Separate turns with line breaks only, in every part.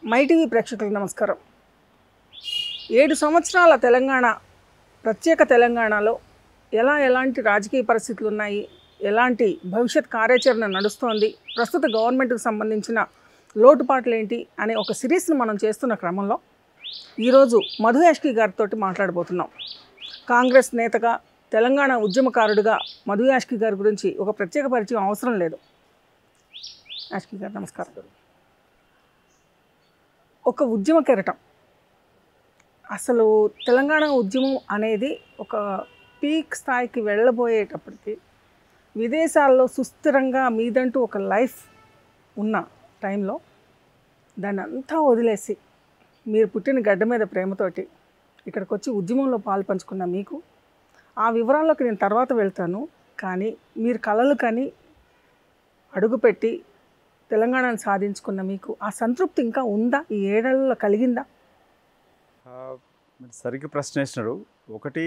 MyTV ప్రేక్షకులకు నమస్కారం ఏడు సంవత్సరాల తెలంగాణ ప్రత్యేక తెలంగాణలో ఎలా ఎలాంటి రాజకీయ పరిస్థితులు ఉన్నాయి ఎలాంటి భవిష్యత్ కార్యాచరణ నడుస్తోంది ప్రస్తుత గవర్నమెంట్కి సంబంధించిన లోటుపాట్లు ఏంటి అనే ఒక సిరీస్ని మనం చేస్తున్న క్రమంలో ఈరోజు మధు యాష్కి గారితో మాట్లాడబోతున్నాం కాంగ్రెస్ నేతగా తెలంగాణ ఉద్యమకారుడిగా మధు యాష్కి గారి గురించి ఒక ప్రత్యేక పరిచయం అవసరం లేదు యాష్కి గారు నమస్కారం ఒక ఉద్యమ కెరటం అసలు తెలంగాణ ఉద్యమం అనేది ఒక పీక్ స్థాయికి వెళ్ళబోయేటప్పటికి విదేశాల్లో సుస్థిరంగా మీదంటూ ఒక లైఫ్ ఉన్న టైంలో దాన్ని అంతా వదిలేసి మీరు పుట్టిన గడ్డ మీద ప్రేమతోటి ఇక్కడికి వచ్చి ఉద్యమంలో పాలు పంచుకున్న మీకు ఆ వివరాల్లోకి నేను తర్వాత వెళ్తాను కానీ మీరు కలలు కని అడుగుపెట్టి తెలంగాణను సాధించుకున్న మీకు ఆ సంతృప్తి ఇంకా ఉందా ఈ ఏడేళ్లలో కలిగిందా
ఆ, మీరు సరిగ్గా ప్రశ్న వేసినారు ఒకటి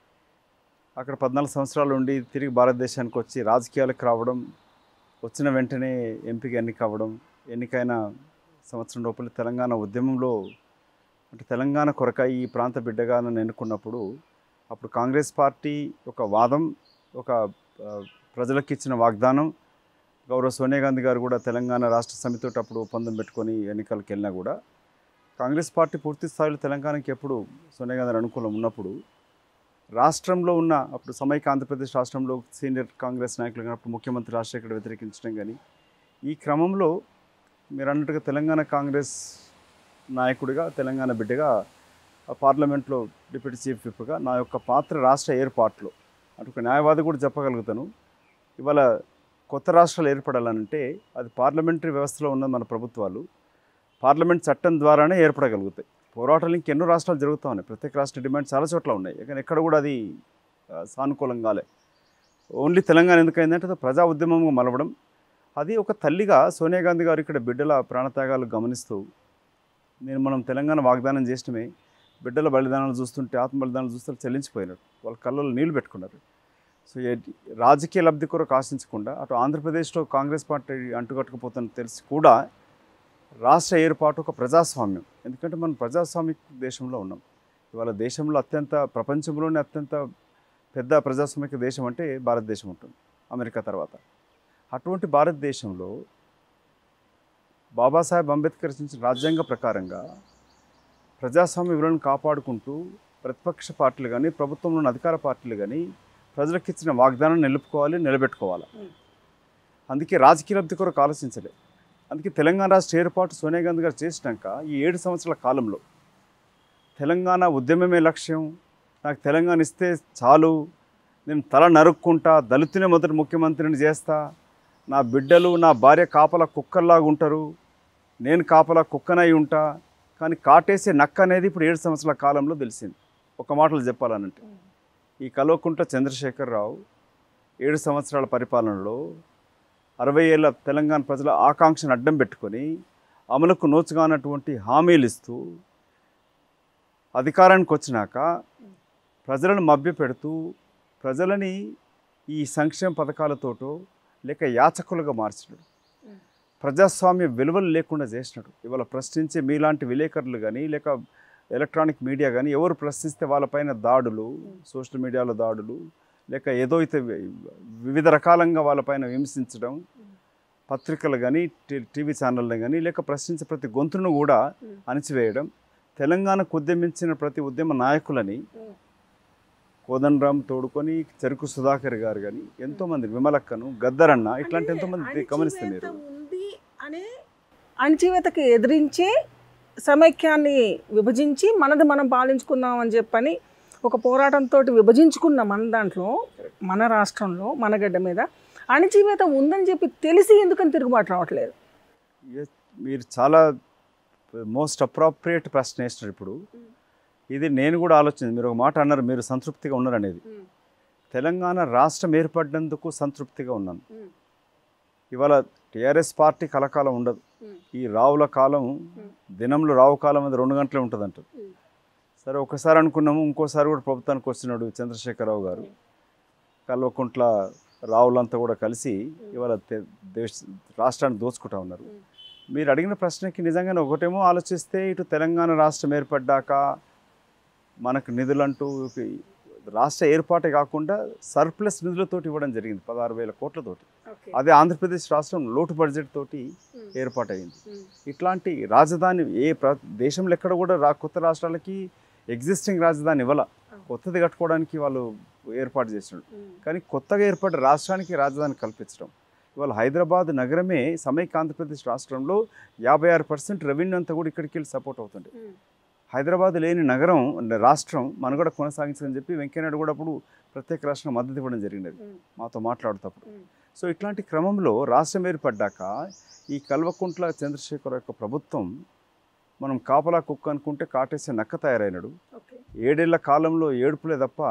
అక్కడ పద్నాలుగు సంవత్సరాలు ఉండి తిరిగి భారతదేశానికి వచ్చి రాజకీయాలకు రావడం వచ్చిన వెంటనే ఎంపిక ఎన్నిక అవ్వడం ఎన్నికైన సంవత్సరం లోపల తెలంగాణ ఉద్యమంలో అంటే తెలంగాణ కొరక ఈ ప్రాంత బిడ్డగా నన్ను ఎన్నుకున్నప్పుడు అప్పుడు కాంగ్రెస్ పార్టీ ఒక వాదం ఒక ఆ, ప్రజలకు ఇచ్చిన వాగ్దానం గౌరవ సోనియా గాంధీ గారు కూడా తెలంగాణ రాష్ట్ర సమితితో అప్పుడు ఒప్పందం పెట్టుకొని ఎన్నికలకు వెళ్ళినా కూడా కాంగ్రెస్ పార్టీ పూర్తి స్థాయిలో తెలంగాణకి ఎప్పుడు సోనియా గాంధీ అనుకూలం ఉన్నప్పుడు రాష్ట్రంలో ఉన్న అప్పుడు సమైక్య ఆంధ్రప్రదేశ్ రాష్ట్రంలో సీనియర్ కాంగ్రెస్ నాయకులు కానీ అప్పుడు ముఖ్యమంత్రి రాజశేఖర్ వ్యతిరేకించడం కానీ ఈ క్రమంలో మీరు అన్నట్టుగా తెలంగాణ కాంగ్రెస్ నాయకుడిగా తెలంగాణ బిడ్డగా ఆ పార్లమెంట్లో డిప్యూటీ చీఫ్ విప్గా నా యొక్క పాత్ర రాష్ట్ర ఏర్పాట్లో అటు ఒక న్యాయవాది కూడా చెప్పగలుగుతాను ఇవాళ కొత్త రాష్ట్రాలు ఏర్పడాలనంటే అది పార్లమెంటరీ వ్యవస్థలో ఉన్న మన ప్రభుత్వాలు పార్లమెంట్ చట్టం ద్వారానే ఏర్పడగలుగుతాయి పోరాటాలు ఇంకెన్నో రాష్ట్రాలు జరుగుతూ ఉన్నాయి ప్రత్యేక రాష్ట్ర డిమాండ్ చాలా చోట్ల ఉన్నాయి కానీ ఎక్కడ కూడా అది ఆ, సానుకూలం కాలే ఓన్లీ తెలంగాణ ఎందుకైందంటే అది ప్రజా ఉద్యమంగా మలవడం అది ఒక తల్లిగా సోనియా గాంధీ గారు ఇక్కడ బిడ్డల ప్రాణత్యాగాలు గమనిస్తూ నేను మనం తెలంగాణ వాగ్దానం చేసినమే బిడ్డల బలిదానాలు చూస్తుంటే ఆత్మ బలిదానాలు చూస్తే చెల్లించిపోయినారు వాళ్ళ కళ్ళలో నీళ్లు పెట్టుకున్నారు సో ఏ- రాజకీయ లబ్ధి కొరకు ఆశించకుండా అటు ఆంధ్రప్రదేశ్లో కాంగ్రెస్ పార్టీ అంటుకట్టుకుపోతుందని తెలిసి కూడా రాష్ట్ర ఏర్పాటు ఒక ప్రజాస్వామ్యం ఎందుకంటే మనం ప్రజాస్వామిక దేశంలో ఉన్నాం ఇవాళ దేశంలో అత్యంత ప్రపంచంలోనే అత్యంత పెద్ద ప్రజాస్వామిక దేశం అంటే భారతదేశం ఉంటుంది అమెరికా తర్వాత అటువంటి భారతదేశంలో బాబాసాహెబ్ అంబేద్కర్ రచించిన రాజ్యాంగ ప్రకారంగా ప్రజాస్వామ్య విలువలను కాపాడుకుంటూ ప్రతిపక్ష పార్టీలు కానీ ప్రభుత్వంలోని అధికార పార్టీలు కానీ ప్రజలకు ఇచ్చిన వాగ్దానాన్ని నిలుపుకోవాలి నిలబెట్టుకోవాలి అందుకే రాజకీయ లబ్ధి కొరకు ఆలోచించలే అందుకే తెలంగాణ రాష్ట్ర ఏర్పాటు సోనియా గాంధీ గారు చేసినాక ఈ ఏడు సంవత్సరాల కాలంలో తెలంగాణ ఉద్యమమే లక్ష్యం నాకు తెలంగాణ ఇస్తే చాలు నేను తల నరుక్కుంటా దళితునే మొదటి ముఖ్యమంత్రిని చేస్తా నా బిడ్డలు నా భార్య కాపలా కుక్కల్లాగా ఉంటారు నేను కాపలా కుక్కనై ఉంటా కానీ కాటేసే నక్క అనేది ఇప్పుడు ఏడు సంవత్సరాల కాలంలో తెలిసింది ఒక మాటలు చెప్పాలనంటే ఈ కల్వకుంట్ల చంద్రశేఖరరావు ఏడు సంవత్సరాల పరిపాలనలో అరవై ఏళ్ళ తెలంగాణ ప్రజల ఆకాంక్షను అడ్డం పెట్టుకొని అమలుకు నోచుగానటువంటి హామీలు ఇస్తూ అధికారానికి వచ్చినాక ప్రజలను మభ్యపెడుతూ ప్రజలని ఈ సంక్షేమ పథకాలతోటో లేక యాచకులుగా మార్చినాడు ప్రజాస్వామ్య విలువలు లేకుండా చేసినాడు ఇవాళ ప్రశ్నించే మీలాంటి విలేకరులు కానీ లేక ఎలక్ట్రానిక్ మీడియా కానీ ఎవరు ప్రశ్నిస్తే వాళ్ళపైన దాడులు సోషల్ మీడియాలో దాడులు లేక ఏదో అయితే వి- వివిధ రకాలంగా వాళ్ళపైన విమర్శించడం పత్రికలు కానీ టీవీ ఛానళ్ళు కానీ లేక ప్రశ్నించే ప్రతి గొంతును కూడా అణిచివేయడం తెలంగాణకు ఉద్యమించిన ప్రతి ఉద్యమ నాయకులని కోదండరామ్ తోడుకొని చెరుకు సుధాకర్ గారు కానీ ఎంతోమంది విమలక్కను గద్దరన్న ఇట్లాంటి ఎంతోమంది గమనిస్తే మీరు
ఉంది అనే అణచివేతకి ఎదిరించే సమైక్యాన్ని విభజించి మనది మనం పాలించుకుందాం అని చెప్పని ఒక పోరాటంతో విభజించుకున్న మన దాంట్లో మన రాష్ట్రంలో మన గడ్డ మీద అణచివేత ఉందని చెప్పి తెలిసి ఎందుకని తిరుగుబాటు రావట్లేదు
ఏ- మీరు చాలా మోస్ట్ అప్రాప్రియేట్ ప్రశ్న వేసినారు ఇప్పుడు ఇది నేను కూడా ఆలోచించి మీరు ఒక మాట అన్నారు మీరు సంతృప్తిగా ఉన్నారు అనేది తెలంగాణ రాష్ట్రం ఏర్పడినందుకు సంతృప్తిగా ఉన్నాను ఇవాళ టీఆర్ఎస్ పార్టీ కలకాలం ఉండదు ఈ రావుల కాలం దినంలో రావు కాలం అది రెండు గంటలే ఉంటుంది అంటారు సరే ఒకసారి అనుకున్నాము ఇంకోసారి కూడా ప్రభుత్వానికి వచ్చినాడు చంద్రశేఖరరావు గారు కల్వకుంట్ల రావులంతా కూడా కలిసి ఇవాళ తె- దేశ రాష్ట్రాన్ని దోచుకుంటా ఉన్నారు మీరు అడిగిన ప్రశ్నకి నిజంగానే ఒకటేమో ఆలోచిస్తే ఇటు తెలంగాణ రాష్ట్రం ఏర్పడ్డాక మనకు నిధులంటూ ఈ రాష్ట్ర ఏర్పాటే కాకుండా సర్ప్లస్ నిధులతోటి ఇవ్వడం జరిగింది పదహారు వేల కోట్లతోటి
ఓకే
అదే ఆంధ్రప్రదేశ్ రాష్ట్రం లోటు బడ్జెట్ తోటి ఏర్పాటైంది ఇట్లాంటి రాజధాని ఏ ప్ర దేశంలో ఎక్కడ కూడా రా కొత్త రాష్ట్రాలకి ఎగ్జిస్టింగ్ రాజధాని ఇవ్వాల కొత్తది కట్టుకోవడానికి వాళ్ళు ఏర్పాటు చేసినారు కానీ కొత్తగా ఏర్పడ్డ రాష్ట్రానికి రాజధాని కల్పించడం ఇవాళ హైదరాబాద్ నగరమే సమైక్య ఆంధ్రప్రదేశ్ రాష్ట్రంలో యాభై ఆరు పర్సెంట్ రెవెన్యూ అంతా కూడా ఇక్కడికి వెళ్ళి సపోర్ట్ అవుతుంది హైదరాబాద్ లేని నగరం అంటే రాష్ట్రం మనగడ కొనసాగించదని చెప్పి వెంకయ్యనాయుడు కూడా అప్పుడు ప్రత్యేక రాష్ట్రం మద్దతు ఇవ్వడం జరిగినది మాతో మాట్లాడుతప్పుడు సో ఇట్లాంటి క్రమంలో రాష్ట్రం ఏర్పడ్డాక ఈ కల్వకుంట్ల చంద్రశేఖర్ యొక్క ప్రభుత్వం మనం కాపలా కుక్క అనుకుంటే కాటేసే నక్క తయారైనడు
ఓకే
ఏడేళ్ల కాలంలో ఏడుపులే తప్ప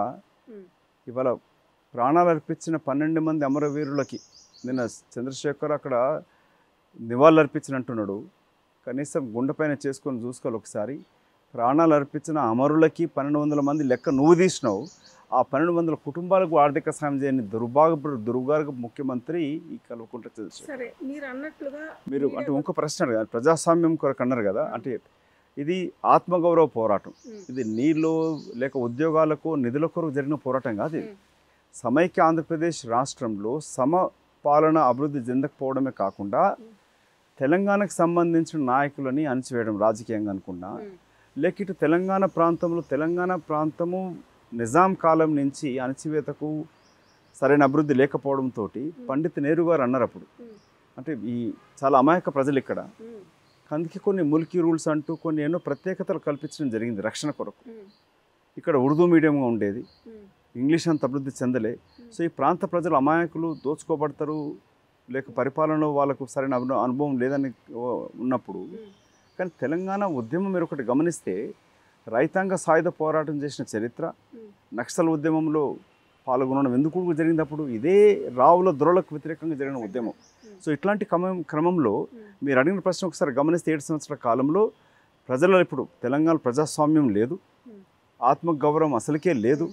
ఇవాళ ప్రాణాలు అర్పించిన పన్నెండు మంది అమరవీరులకి నిన్న చంద్రశేఖర్ అక్కడ నివాళులు అర్పించినట్టున్నాడు కనీసం గుండెపైన చేసుకొని చూసుకోవాలి ఒకసారి ప్రాణాలు అర్పించిన అమరులకి పన్నెండు వందల మంది లెక్క నువ్వు తీసినావు ఆ పన్నెండు వందల కుటుంబాలకు ఆర్థిక సాయం చేయని దుర్భాగ దుర్గార్గ ముఖ్యమంత్రి ఈ కల్వకుంట్ల చంద్రశేఖర్
సరే మీరు అన్నట్లుగా
మీరు అంటే ఇంకో ప్రశ్న అడిగారు ప్రజాస్వామ్యం కొరకు అన్నారు కదా అంటే ఇది ఆత్మగౌరవ పోరాటం
ఉమ్.
ఇది నీళ్ళు లేక ఉద్యోగాలకు నిధుల కొరకు జరిగిన పోరాటం కాదు ఇది
ఉమ్.
సమైక్య ఆంధ్రప్రదేశ్ రాష్ట్రంలో సమపాలన అభివృద్ధి చెందకపోవడమే కాకుండా
ఉమ్.
తెలంగాణకు సంబంధించిన నాయకులని అణచివేయడం రాజకీయంగా అనుకున్నా
ఉమ్.
లేక ఇటు తెలంగాణ ప్రాంతంలో తెలంగాణ ప్రాంతము నిజాం కాలం నుంచి అణచివేతకు సరైన అభివృద్ధి లేకపోవడంతో పండిత్ నెహ్రూ గారు అన్నారు అప్పుడు
ఉమ్.
అంటే ఈ చాలా అమాయక ప్రజలు ఇక్కడ
ఉమ్.
అందుకే కొన్ని ముల్కీ రూల్స్ అంటూ కొన్ని ఎన్నో ప్రత్యేకతలు కల్పించడం జరిగింది రక్షణ కొరకు
ఉమ్.
ఇక్కడ ఉర్దూ మీడియంగా ఉండేది
ఉమ్.
ఇంగ్లీష్ అంత అభివృద్ధి చెందలే సో ఈ ప్రాంత ప్రజలు అమాయకులు దోచుకోబడతారు లేక పరిపాలనలో వాళ్ళకు సరైన అను- అనుభవం లేదని ఓ, ఉన్నప్పుడు
ఉమ్.
కానీ తెలంగాణ ఉద్యమం మీరు ఒకటి గమనిస్తే రైతాంగ సాయుధ పోరాటం చేసిన చరిత్ర
ఉమ్.
నక్సల్ ఉద్యమంలో పాల్గొనడం ఎందుకు జరిగింది అప్పుడు ఇదే రావుల దొరలకు వ్యతిరేకంగా జరిగిన ఉద్యమం సో ఇట్లాంటి క్రమం క్రమంలో
ఉమ్.
మీరు అడిగిన ప్రశ్న ఒకసారి గమనిస్తే ఏడు సంవత్సరాల కాలంలో ప్రజలలో ఇప్పుడు తెలంగాణ ప్రజాస్వామ్యం లేదు
ఉమ్.
ఆత్మగౌరవం అసలుకే లేదు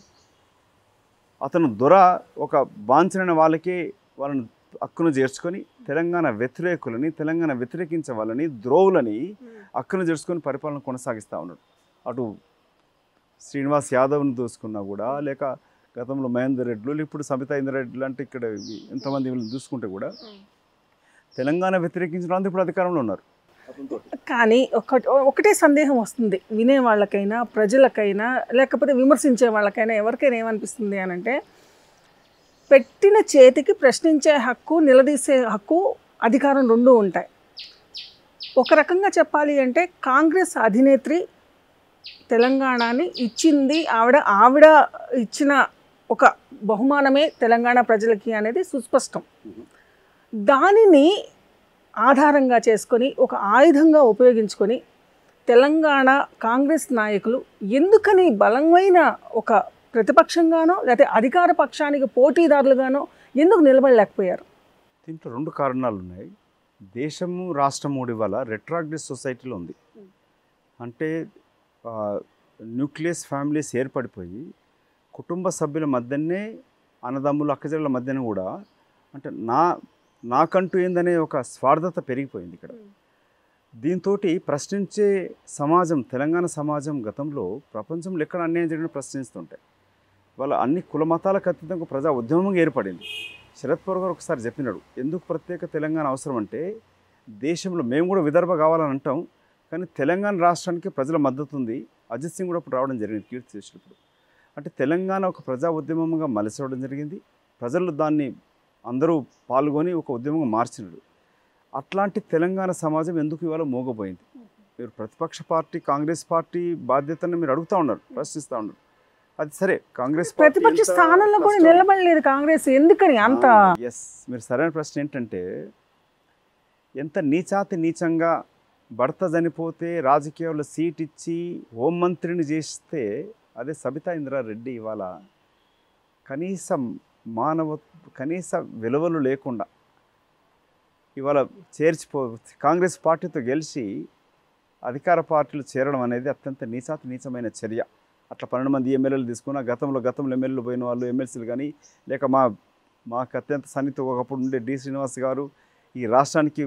అతను దొర ఒక బాంఛనైన వాళ్ళకే వాళ్ళని హక్కును చేర్చుకొని తెలంగాణ వ్యతిరేకులని తెలంగాణ వ్యతిరేకించే వాళ్ళని ద్రోవులని
ఉమ్.
హక్కును చేర్చుకొని పరిపాలన కొనసాగిస్తూ ఉన్నాడు అటు శ్రీనివాస్ యాదవ్ని దోసుకున్నా కూడా లేక గతంలో మహేందర్ రెడ్లు ఇప్పుడు సబితా ఇంద్రెడ్డి లాంటి ఇక్కడ ఇవి ఎంతమంది వీళ్ళని చూసుకుంటే కూడా
ఉమ్.
తెలంగాణ వ్యతిరేకించిన వాళ్ళు ఇప్పుడు అధికారంలో ఉన్నారు
కానీ ఒక ఒకటే సందేహం వస్తుంది వినే వాళ్ళకైనా ప్రజలకైనా లేకపోతే విమర్శించే వాళ్ళకైనా ఎవరికైనా ఏమనిపిస్తుంది అని అంటే పెట్టిన చేతికి ప్రశ్నించే హక్కు నిలదీసే హక్కు అధికారం రెండూ ఉంటాయి ఒక రకంగా చెప్పాలి అంటే కాంగ్రెస్ అధినేత్రి తెలంగాణని ఇచ్చింది ఆవిడ ఆవిడ ఇచ్చిన ఒక బహుమానమే తెలంగాణ ప్రజలకి అనేది సుస్పష్టం దానిని ఆధారంగా చేసుకొని ఒక ఆయుధంగా ఉపయోగించుకొని తెలంగాణ కాంగ్రెస్ నాయకులు ఎందుకని బలమైన ఒక ప్రతిపక్షంగానో లేకపోతే అధికార పక్షానికి పోటీదారులుగానో ఎందుకు నిలబడలేకపోయారు
దీంట్లో రెండు కారణాలు ఉన్నాయి దేశము రాష్ట్రము ఇవాళ రెట్రాగ్రెస్ సొసైటీలో ఉంది
Mm.
అంటే న్యూక్లియస్ ఫ్యామిలీస్ ఏర్పడిపోయి కుటుంబ సభ్యుల మధ్యనే అన్నదమ్ములు అక్కజల మధ్యన కూడా అంటే నా నాకంటూ ఏందనే ఒక స్వార్థత పెరిగిపోయింది ఇక్కడ
Mm.
దీంతో ప్రశ్నించే సమాజం తెలంగాణ సమాజం గతంలో ప్రపంచంలో ఎక్కడ అన్యాయం జరిగిన ప్రశ్నిస్తుంటాయి వాళ్ళ అన్ని కుల మతాలకు అతీతంగా ప్రజా ఉద్యమంగా ఏర్పడింది శరత్ పవార్ గారు ఒకసారి చెప్పినాడు ఎందుకు ప్రత్యేక తెలంగాణ అవసరం అంటే దేశంలో మేము కూడా విదర్భ కావాలని అంటాం కానీ తెలంగాణ రాష్ట్రానికి ప్రజల మద్దతు ఉంది అజిత్ సింగ్ కూడా ఇప్పుడు రావడం జరిగింది కీర్తి చేసినప్పుడు అంటే తెలంగాణ ఒక ప్రజా ఉద్యమంగా మలసవడం జరిగింది ప్రజలు దాన్ని అందరూ పాల్గొని ఒక ఉద్యమంగా మార్చినాడు అట్లాంటి తెలంగాణ సమాజం ఎందుకు ఇవాళ మోగపోయింది మీరు ప్రతిపక్ష పార్టీ కాంగ్రెస్ పార్టీ బాధ్యతను మీరు అడుగుతూ ఉన్నారు ప్రశ్నిస్తూ ఉన్నారు అది సరే కాంగ్రెస్ పార్టీ
ప్రతిపక్ష
ఎంత
స్థానంలో కూడా
కష్టం-
నిలబడలేదు కాంగ్రెస్ ఎందుకని అంత
ఎస్ మీరు సరైన ప్రశ్న ఏంటంటే ఎంత నీచాతి నీచంగా భర్త చనిపోతే రాజకీయాల్లో సీట్ ఇచ్చి హోంమంత్రిని చేస్తే అదే సబితా ఇంద్రారెడ్డి ఇవాళ కనీసం మానవ కనీస విలువలు లేకుండా ఇవాళ చేర్చిపో కాంగ్రెస్ పార్టీతో గెలిచి అధికార పార్టీలు చేరడం అనేది అత్యంత నీచాతి నీచమైన చర్య అట్లా పన్నెండు మంది ఎమ్మెల్యేలు తీసుకున్న గతంలో గతంలో ఎమ్మెల్యేలు పోయిన వాళ్ళు ఎమ్మెల్సీలు కానీ లేక మా మాకు అత్యంత సన్నిహిత ఒకప్పుడు ఉండే డి శ్రీనివాస్ గారు ఈ రాష్ట్రానికి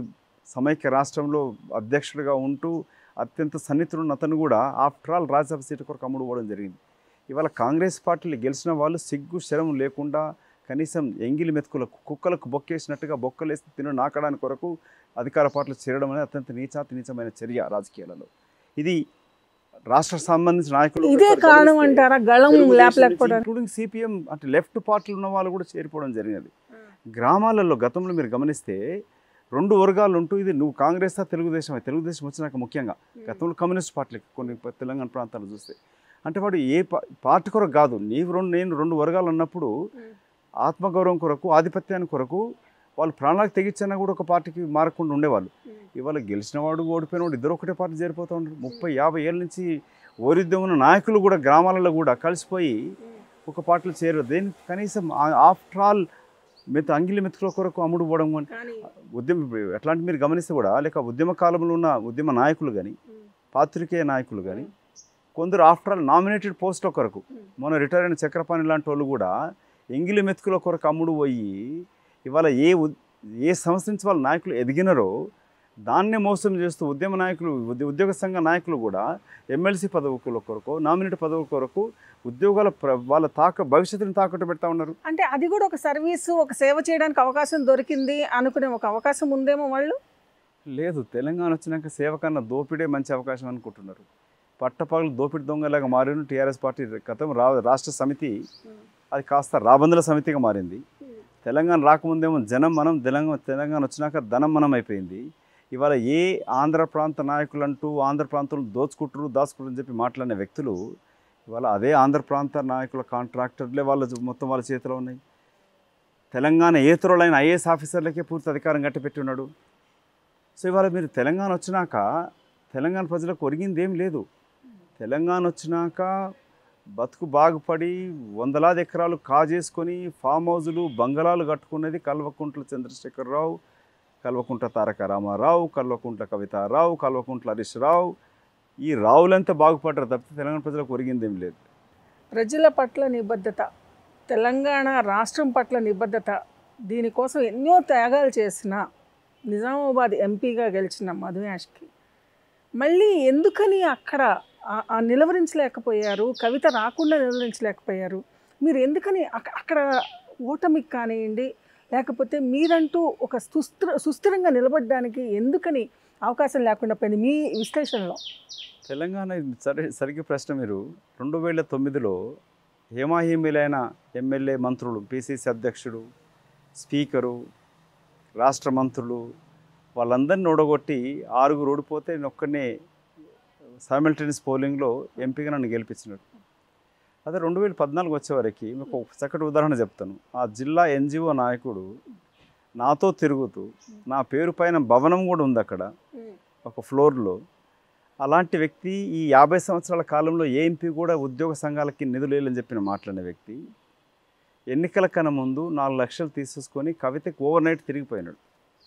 సమైక్య రాష్ట్రంలో అధ్యక్షుడిగా ఉంటూ అత్యంత సన్నిహితుడున్న అతను కూడా ఆఫ్టర్ ఆల్ రాజ్యసభ సీటు కొరకు అమ్ముడు పోవడం జరిగింది ఇవాళ కాంగ్రెస్ పార్టీలు గెలిచిన వాళ్ళు సిగ్గు శరం లేకుండా కనీసం ఎంగిలి మెతుకులకు కుక్కలకు బొక్కేసినట్టుగా బొక్కలేసి తిను నాకడానికి కొరకు అధికార పార్టీలు చేరడం అనేది అత్యంత నీచాతి నీచమైన చర్య రాజకీయాలలో ఇది రాష్ట్ర సంబంధించిన నాయకులు
ఇదే కారణం అంటారా గళం లేపలేకపోవడానికి
ఇంక్లూడింగ్ సిపిఎం అంటే లెఫ్ట్ పార్టీలు ఉన్న వాళ్ళు కూడా చేరిపోవడం జరిగినది గ్రామాలలో గతంలో మీరు గమనిస్తే రెండు వర్గాలు ఉంటూ ఇది నువ్వు కాంగ్రెస్ తెలుగుదేశం తెలుగుదేశం వచ్చినాక ముఖ్యంగా గతంలో కమ్యూనిస్ట్ పార్టీలు కొన్ని ప- తెలంగాణ ప్రాంతాలు చూస్తే అంటే వాడు ఏ పా- పార్టీ కొరకు కాదు నీవు రెండు నేను రెండు వర్గాలు ఉన్నప్పుడు ఆత్మగౌరవం కొరకు ఆధిపత్యాన్ని కొరకు వాళ్ళు ప్రాణాలకు తెగించినా కూడా ఒక పార్టీకి మారకుండా ఉండేవాళ్ళు ఇవాళ గెలిచిన వాడు ఓడిపోయిన వాడు ఇద్దరు ఒకటే పార్టీ చేరిపోతూ ఉంటారు ముప్పై యాభై ఏళ్ళ నుంచి ఓరిద్యం ఉన్న నాయకులు కూడా గ్రామాలలో కూడా కలిసిపోయి ఒక పార్టీలో చేరు దేని కనీసం ఆఫ్టర్ ఆల్ మెత్ అంగిలి మెతుకుల కొరకు అమ్ముడు పోవడం కానీ
కానీ
ఉద్యమ ఎట్లాంటి మీరు గమనిస్తే కూడా లేక ఉద్యమ కాలంలో ఉన్న ఉద్యమ నాయకులు కానీ పాత్రికేయ నాయకులు కానీ కొందరు ఆఫ్టర్ ఆల్ నామినేటెడ్ పోస్టుల కొరకు మొన్న రిటైర్ అయిన చక్రపాణి లాంటి వాళ్ళు కూడా ఎంగిలి మెతుకుల కొరకు అమ్ముడు పోయి ఇవాళ ఏ ఉద్- ఏ సంస్థ నుంచి వాళ్ళ నాయకులు ఎదిగినారో దాన్నే మోసం చేస్తూ ఉద్యమ నాయకులు ఉద్య- ఉద్యోగ సంఘ నాయకులు కూడా ఎమ్మెల్సీ పదవుల కొరకు నామినేట్ పదవుల కొరకు ఉద్యోగాల ప్ర- వాళ్ళ తాక భవిష్యత్తుని తాకట్టు పెడతా ఉన్నారు
అంటే అది కూడా ఒక సర్వీసు ఒక సేవ చేయడానికి అవకాశం దొరికింది అనుకునే ఒక అవకాశం ఉందేమో వాళ్ళు
లేదు తెలంగాణ వచ్చినాక సేవ కన్నా దోపిడే మంచి అవకాశం అనుకుంటున్నారు పట్టపగలు దోపిడి దొంగలాగా మారిన టీఆర్ఎస్ పార్టీ గతం రా రాష్ట్ర సమితి అది కాస్త రాబందుల సమితిగా మారింది తెలంగాణ రాకముందేమో జనం మనం తెలంగాణ తెలంగాణ వచ్చినాక ధనం మనం అయిపోయింది ఇవాళ ఏ ఆంధ్ర ప్రాంత నాయకులు అంటూ ఆంధ్ర ప్రాంతంలో దోచుకుంటారు దాచుకుంటారు అని చెప్పి మాట్లాడిన వ్యక్తులు ఇవాళ అదే ఆంధ్ర ప్రాంత నాయకుల కాంట్రాక్టర్లే వాళ్ళ మొత్తం వాళ్ళ చేతిలో ఉన్నాయి తెలంగాణ ఏతరులైన ఐఏఎస్ ఆఫీసర్లకే పూర్తి అధికారం కట్టిపెట్టి ఉన్నాడు సో ఇవాళ మీరు తెలంగాణ వచ్చినాక తెలంగాణ ప్రజలకు ఒరిగింది ఏం లేదు తెలంగాణ వచ్చినాక బతుకు బాగుపడి వందలాది ఎకరాలు కాజేసుకొని ఫామ్ హౌజులు బంగళాలు కట్టుకున్నది కల్వకుంట్ల చంద్రశేఖరరావు కల్వకుంట్ల తారక రామారావు కల్వకుంట్ల కవితారావు కల్వకుంట్ల హరీష్ రావు ఈ రావులంతా బాగుపడ్డారు తప్పితే తెలంగాణ ప్రజలకు ఒరిగింది ఏం లేదు
ప్రజల పట్ల నిబద్ధత తెలంగాణ రాష్ట్రం పట్ల నిబద్ధత దీనికోసం ఎన్నో త్యాగాలు చేసిన నిజామాబాద్ ఎంపీగా గెలిచిన మధుయాష్కి మళ్ళీ ఎందుకని అక్కడ ఆ- ఆ నిలవరించలేకపోయారు కవిత రాకుండా నిలవరించలేకపోయారు మీరు ఎందుకని అక్క- అక్కడ ఓటమికి కానివ్వండి లేకపోతే మీరంటూ ఒక సుస్థిర సుస్థిరంగా నిలబడడానికి ఎందుకని అవకాశం లేకుండా పోయింది మీ విశ్లేషణలో
తెలంగాణ ఇది సరి సరిగ్గా ప్రశ్న మీరు రెండు వేల తొమ్మిదిలో హేమాహేమీలైన ఎమ్మెల్యే మంత్రులు పిసిసి అధ్యక్షుడు స్పీకరు రాష్ట్ర మంత్రులు వాళ్ళందరిని ఓడగొట్టి ఆరుగురు ఓడిపోతే నేను ఒక్కనే సైమల్టేనియస్ పోలింగ్లో ఎంపీగా నన్ను గెలిపించినాడు అదే రెండు వేల పద్నాలుగు వచ్చేవరకు మీకు ఒక చక్కటి ఉదాహరణ చెప్తాను ఆ జిల్లా ఎన్జిఓ నాయకుడు నాతో తిరుగుతూ నా పేరు పైన భవనం కూడా ఉంది అక్కడ ఒక ఫ్లోర్లో అలాంటి వ్యక్తి ఈ యాభై సంవత్సరాల కాలంలో ఏ ఎంపీ కూడా ఉద్యోగ సంఘాలకి నిధులు లేదని చెప్పిన మాట్లాడిన వ్యక్తి ఎన్నికల కన్నా ముందు నాలుగు లక్షలు తీసేసుకొని కవితకి ఓవర్ నైట్ తిరిగిపోయినాడు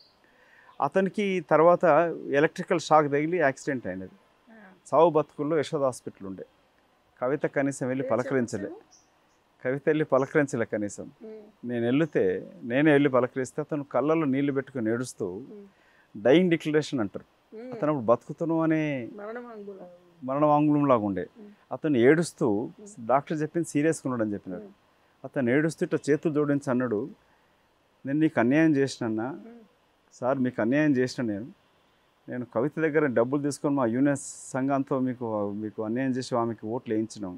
అతనికి తర్వాత ఎలక్ట్రికల్ షాక్ తగిలి యాక్సిడెంట్ అయినది సావు బతుకుల్లో యశోద హాస్పిటల్ ఉండే కవిత కనీసం వెళ్ళి పలకరించలే కవిత వెళ్ళి పలకరించలే కనీసం నేను వెళ్తే నేనే వెళ్ళి పలకరిస్తే అతను కళ్ళల్లో నీళ్లు పెట్టుకుని ఏడుస్తూ డైయింగ్ డిక్లరేషన్ అంటారు అతను అప్పుడు బతుకుతాను అనే మరణ వాంగ్మూలం లాగా ఉండే అతను ఏడుస్తూ డాక్టర్ చెప్పింది సీరియస్గా ఉన్నాడని చెప్పినాడు అతను ఏడుస్తూ ఇట్లా చేతులు జోడించి అన్నాడు నేను నీకు అన్యాయం చేసినన్నా సార్ మీకు అన్యాయం చేసిన నేను నేను కవిత దగ్గర డబ్బులు తీసుకొని మా యూనియన్ సంఘంతో మీకు మీకు అన్యాయం చేసి ఆమెకి ఓట్లు వేయించినాం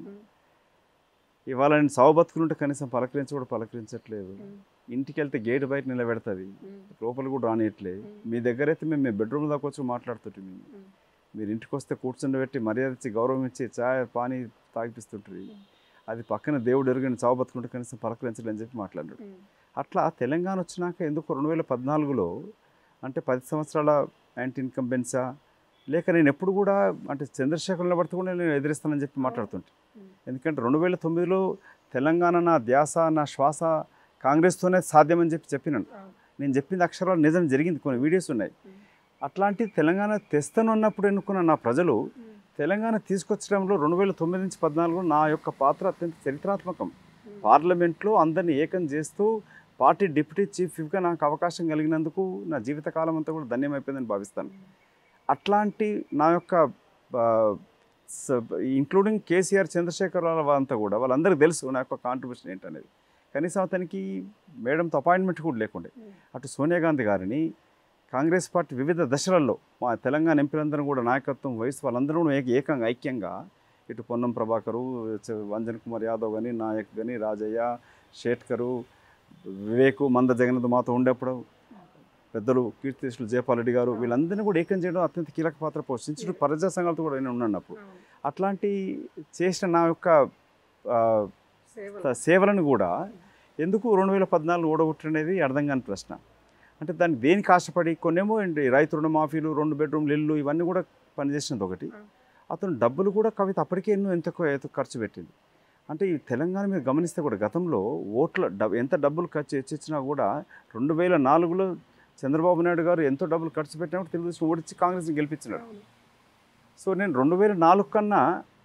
ఇవాళ నేను సావు బతుకులుంటే కనీసం పలకరించి కూడా పలకరించట్లేదు ఇంటికి వెళ్తే గేట్ బయట నిలబెడతది లోపల కూడా రానియట్లే మీ దగ్గర అయితే మేము మీ బెడ్రూమ్ దాకా వచ్చి మాట్లాడుతుంటే మేము మీరు ఇంటికి వస్తే కూర్చుండి పెట్టి మర్యాద ఇచ్చి గౌరవం ఇచ్చి చాయ్ పానీ తాగిపిస్తుంటుంది అది పక్కన దేవుడు ఎరుగని చావు బతుకుంటే కనీసం పలకరించలేని చెప్పి మాట్లాడాడు అట్లా తెలంగాణ వచ్చినాక ఎందుకు రెండు వేల పద్నాలుగులో అంటే పది సంవత్సరాల యాంటీ ఇన్కంబెన్సా లేక నేను ఎప్పుడు కూడా అంటే చంద్రశేఖర్ నిలబడితే కూడా నేను ఎదిరిస్తానని చెప్పి మాట్లాడుతుంటే ఎందుకంటే రెండు వేల తొమ్మిదిలో తెలంగాణ నా ధ్యాస నా శ్వాస కాంగ్రెస్తోనే సాధ్యమని చెప్పి చెప్పినాను నేను చెప్పింది అక్షరాలు నిజం జరిగింది కొన్ని వీడియోస్ ఉన్నాయి అట్లాంటి తెలంగాణ తెస్తానన్నప్పుడు ఎన్నుకున్న నా ప్రజలు తెలంగాణ తీసుకొచ్చడంలో రెండు వేల తొమ్మిది నుంచి పద్నాలుగు నా యొక్క పాత్ర అత్యంత చరిత్రాత్మకం పార్లమెంట్లో అందరినీ ఏకం చేస్తూ పార్టీ డిప్యూటీ చీఫ్ విప్గా నాకు అవకాశం కలిగినందుకు నా జీవితకాలం అంతా కూడా ధన్యమైపోయిందని భావిస్తాను అట్లాంటి నా యొక్క ఇంక్లూడింగ్ కేసీఆర్ చంద్రశేఖర్ రావు అంతా కూడా వాళ్ళందరికీ తెలుసు నా యొక్క కాంట్రిబ్యూషన్ ఏంటనేది కనీసం అతనికి మేడంతో అపాయింట్మెంట్ కూడా లేకుండే అటు సోనియా గాంధీ గారిని కాంగ్రెస్ పార్టీ వివిధ దశలలో మా తెలంగాణ ఎంపీలందరూ కూడా నాయకత్వం వహిస్తూ వాళ్ళందరూ కూడా ఏక ఏకంగా ఐక్యంగా ఇటు పొన్నం ప్రభాకరు చ- వంజన్ కుమార్ యాదవ్ కానీ నాయక్ కానీ రాజయ్య షేట్కరు వివేకు మంద జగన్నాథ్ మాతో ఉండేప్పుడు పెద్దలు కీర్తిశులు జయపాల్ రెడ్డి గారు వీళ్ళందరినీ కూడా ఏకం చేయడం అత్యంత కీలక పాత్ర పోషించడం ప్రజా సంఘాలతో కూడా నేను ఉన్నాను అప్పుడు అట్లాంటి చేసిన నా యొక్క ఆ, త- సేవలను కూడా ఎందుకు రెండు వేల పద్నాలుగు ఓడగొట్టనేది అర్థం కాని ప్రశ్న అంటే దాన్ని దేనికి ఆశపడి కొన్నేమో ఏంటి రైతు రుణమాఫీలు రెండు బెడ్రూమ్లు ఇల్లు ఇవన్నీ కూడా పనిచేసినది ఒకటి అతను డబ్బులు కూడా కవిత అప్పటికే ఎన్నో ఎంత ఎంత ఖర్చు పెట్టింది అంటే ఈ తెలంగాణ మీద గమనిస్తే కూడా గతంలో ఓట్ల డబ్ ఎంత డబ్బులు ఖర్చు హెచ్చిచ్చినా కూడా రెండు వేల నాలుగులో చంద్రబాబు నాయుడు గారు ఎంతో డబ్బులు ఖర్చు పెట్టినప్పుడు తెలుగుదేశం ఓడించి కాంగ్రెస్ని గెలిపించినాడు సో నేను రెండు వేల నాలుగు కన్నా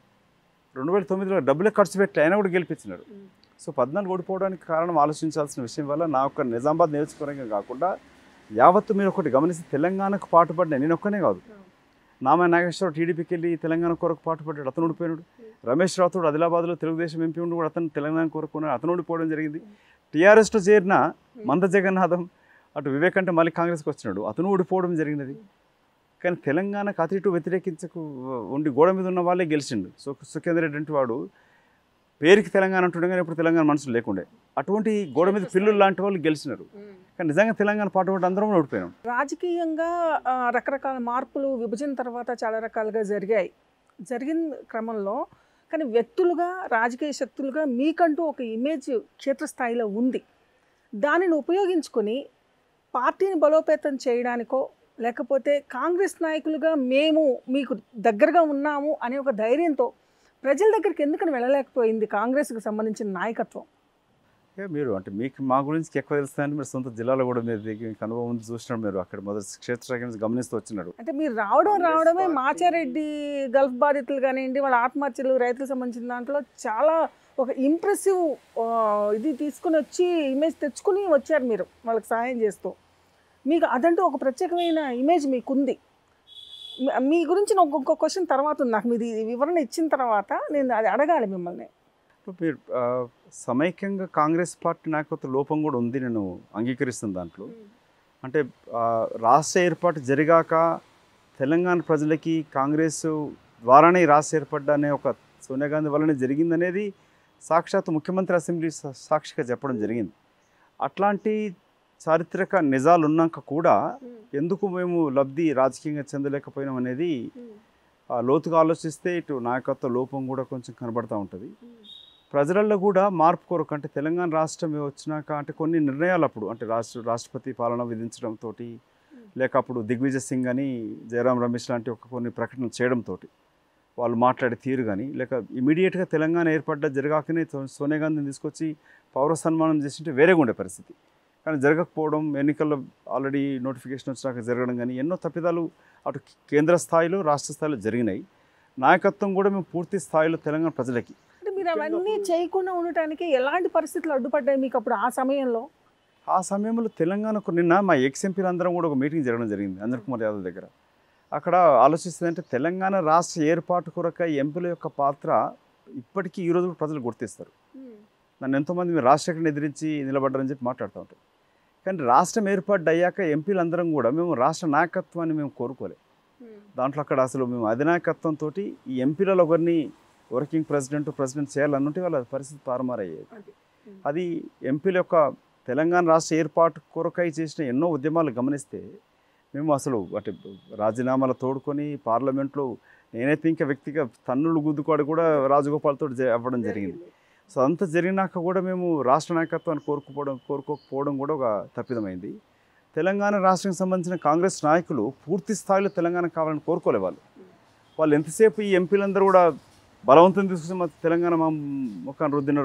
రెండు వేల తొమ్మిదిలో డబ్బులే ఖర్చు పెట్టి అయినా కూడా గెలిపించినాడు సో పద్నాలుగు ఓడిపోవడానికి కారణం ఆలోచించాల్సిన విషయం వల్ల నా యొక్క నిజామాబాద్ నియోజకవర్గం కాకుండా యావత్తు మీరు ఒకటి గమనిస్తే తెలంగాణకు పాటుపడిన నేను ఒక్కనే కాదు నామా నాగేశ్వరరావు టీడీపీకి వెళ్ళి తెలంగాణ కొరకు పాటుపడ్డాడు అతను ఓడిపోయాడు రమేష్ రాథోడ్ ఆదిలాబాద్లో తెలుగుదేశం ఎంపీ ఉండి కూడా అతను తెలంగాణ కొరకు ఉన్నాడు అతను ఓడిపోవడం జరిగింది టీఆర్ఎస్లో చేరిన మంద జగన్నాథం అటు వివేక్ అంటే మళ్ళీ కాంగ్రెస్కి వచ్చినాడు అతను ఓడిపోవడం జరిగినది కానీ తెలంగాణకు అతి ఇటు వ్యతిరేకించకు ఉండి గోడ మీద ఉన్న వాళ్ళే గెలిచిండు సో సుఖేందర్ రెడ్డి అంటే వాడు పేరుకి తెలంగాణ అంటుండే కానీ ఇప్పుడు తెలంగాణ మనుషులు లేకుండే అటువంటి గోడ మీద పిల్లులు లాంటి వాళ్ళు గెలిచినారు కానీ నిజంగా తెలంగాణ పాటు పడి అందరం కూడా ఓడిపోయినాం
రాజకీయంగా ఆ, రకరకాల మార్పులు విభజన తర్వాత చాలా రకాలుగా జరిగాయి జరిగిన క్రమంలో కానీ వ్యక్తులుగా రాజకీయ శక్తులుగా మీకంటూ ఒక ఇమేజ్ క్షేత్రస్థాయిలో ఉంది దానిని ఉపయోగించుకొని పార్టీని బలోపేతం చేయడానికో లేకపోతే కాంగ్రెస్ నాయకులుగా మేము మీకు దగ్గరగా ఉన్నాము అనే ఒక ధైర్యంతో ప్రజల దగ్గరికి ఎందుకని వెళ్ళలేకపోయింది కాంగ్రెస్కి సంబంధించిన నాయకత్వం
ఏ మీరు అంటే మీకు మా గురించి ఎక్కువ తెలుస్తుందని మీరు సొంత జిల్లాలో కూడా మీరు దిగి మీకు అనుభవం ఉంది చూసినాడు మీరు అక్కడ మొదటి క్షేత్ర గమనిస్తూ వచ్చినాడు
అంటే మీరు రావడం
కాంగ్రెస్
రావడమే
పార్టీ-
మాచారెడ్డి గల్ఫ్ బాధితులు కానివ్వండి వాళ్ళ ఆత్మహత్యలు రైతులకు సంబంధించిన దాంట్లో చాలా ఒక ఇంప్రెసివ్ ఇది తీసుకుని వచ్చి ఇమేజ్ తెచ్చుకుని వచ్చారు మీరు వాళ్ళకి సహాయం చేస్తూ మీకు అదంటూ ఒక ప్రత్యేకమైన ఇమేజ్ మీకుంది మీ- మీ గురించి నాకు ఇంకో క్వశ్చన్ తర్వాత ఉంది నాకు మీది వివరణ ఇచ్చిన తర్వాత నేను అది అడగాలి మిమ్మల్ని
ఇప్పుడు మీరు ఆ, సమైక్యంగా కాంగ్రెస్ పార్టీ నాయకత్వ లోపం కూడా ఉంది నేను అంగీకరిస్తున్న దాంట్లో అంటే ఆ, రాష్ట్ర ఏర్పాటు జరిగాక తెలంగాణ ప్రజలకి కాంగ్రెస్ ద్వారానే ఈ రాష్ట్ర ఏర్పడ్డ అనే ఒక సోనియా గాంధీ వల్లనే జరిగిందనేది సాక్షాత్ ముఖ్యమంత్రి అసెంబ్లీ సా- సాక్షిగా చెప్పడం జరిగింది అట్లాంటి చారిత్రక నిజాలు ఉన్నాక కూడా ఎందుకు మేము లబ్ధి రాజకీయంగా చెందలేకపోయినాం అనేది ఆ, లోతుగా ఆలోచిస్తే ఇటు నాయకత్వ లోపం కూడా కొంచెం కనబడతా ఉంటుంది ప్రజలలో కూడా మార్పు కొరకు అంటే తెలంగాణ రాష్ట్రం వచ్చినాక అంటే కొన్ని నిర్ణయాలు అప్పుడు అంటే రాష్ట్ర రాష్ట్రపతి పాలన విధించడంతో లేక అప్పుడు దిగ్విజయ్ సింగ్ అని జయరాం రమేష్ లాంటి ఒక కొన్ని ప్రకటనలు చేయడంతో వాళ్ళు మాట్లాడే తీరు కానీ లేక ఇమీడియట్గా తెలంగాణ ఏర్పడ్డ జరగాకనే సో- సోనియా గాంధీని తీసుకొచ్చి పౌర సన్మానం చేసింటే వేరేగా ఉండే పరిస్థితి కానీ జరగకపోవడం ఎన్నికల్లో ఆల్రెడీ నోటిఫికేషన్ వచ్చినాక జరగడం కానీ ఎన్నో తప్పిదాలు అటు కేంద్ర స్థాయిలో రాష్ట్ర స్థాయిలో జరిగినాయి నాయకత్వం కూడా మేము పూర్తి స్థాయిలో తెలంగాణ ప్రజలకి
అంటే మీరు అవన్నీ చేయకుండా ఉండటానికి ఎలాంటి పరిస్థితులు అడ్డుపడ్డాయి మీకు అప్పుడు ఆ సమయంలో
ఆ సమయంలో తెలంగాణకు నిన్న మా ఎక్స్ ఎంపీలు అందరం కూడా ఒక మీటింగ్ జరగడం జరిగింది అంజన్ కుమార్ యాదవ్ దగ్గర అక్కడ ఆలోచిస్తుందంటే తెలంగాణ రాష్ట్ర ఏర్పాటు కొరక ఎంపీల యొక్క పాత్ర ఇప్పటికీ ఈ రోజు కూడా ప్రజలు గుర్తిస్తారు నన్ను ఎంతోమంది మీరు రాష్ట్రాన్ని ఎదిరించి నిలబడ్డారని చెప్పి మాట్లాడుతూ ఉంటారు కానీ రాష్ట్రం ఏర్పాటు అయ్యాక ఎంపీలు అందరం కూడా మేము రాష్ట్ర నాయకత్వాన్ని మేము కోరుకోలే దాంట్లో అక్కడ అసలు మేము అధినాయకత్వంతో ఈ ఎంపీలలో ఒకరిని వర్కింగ్ ప్రెసిడెంట్ ప్రెసిడెంట్ చేయాలనుంటే వాళ్ళ పరిస్థితి తారుమారయ్యేది
అది.
అది ఎంపీల యొక్క తెలంగాణ రాష్ట్ర ఏర్పాటు కొరకై చేసిన ఎన్నో ఉద్యమాలు గమనిస్తే మేము అసలు అంటే రాజీనామాలు తోడుకొని పార్లమెంట్లో నేనైతే ఇంకా వ్యక్తిగా తన్నులు గుద్దుకోవడం కూడా రాజగోపాల్తో జ- అవ్వడం జరిగింది సో అంత జరిగినాక కూడా మేము రాష్ట్ర నాయకత్వాన్ని కోరుకోపోవడం కోరుకోకపోవడం కూడా ఒక తప్పిదమైంది తెలంగాణ రాష్ట్రానికి సంబంధించిన కాంగ్రెస్ నాయకులు పూర్తి స్థాయిలో తెలంగాణ కావాలని కోరుకోలే వాళ్ళు వాళ్ళు ఎంతసేపు ఈ ఎంపీలందరూ కూడా బలవంతం తీసుకుని మా తెలంగాణ మా ముఖాన్ని రుద్దినారు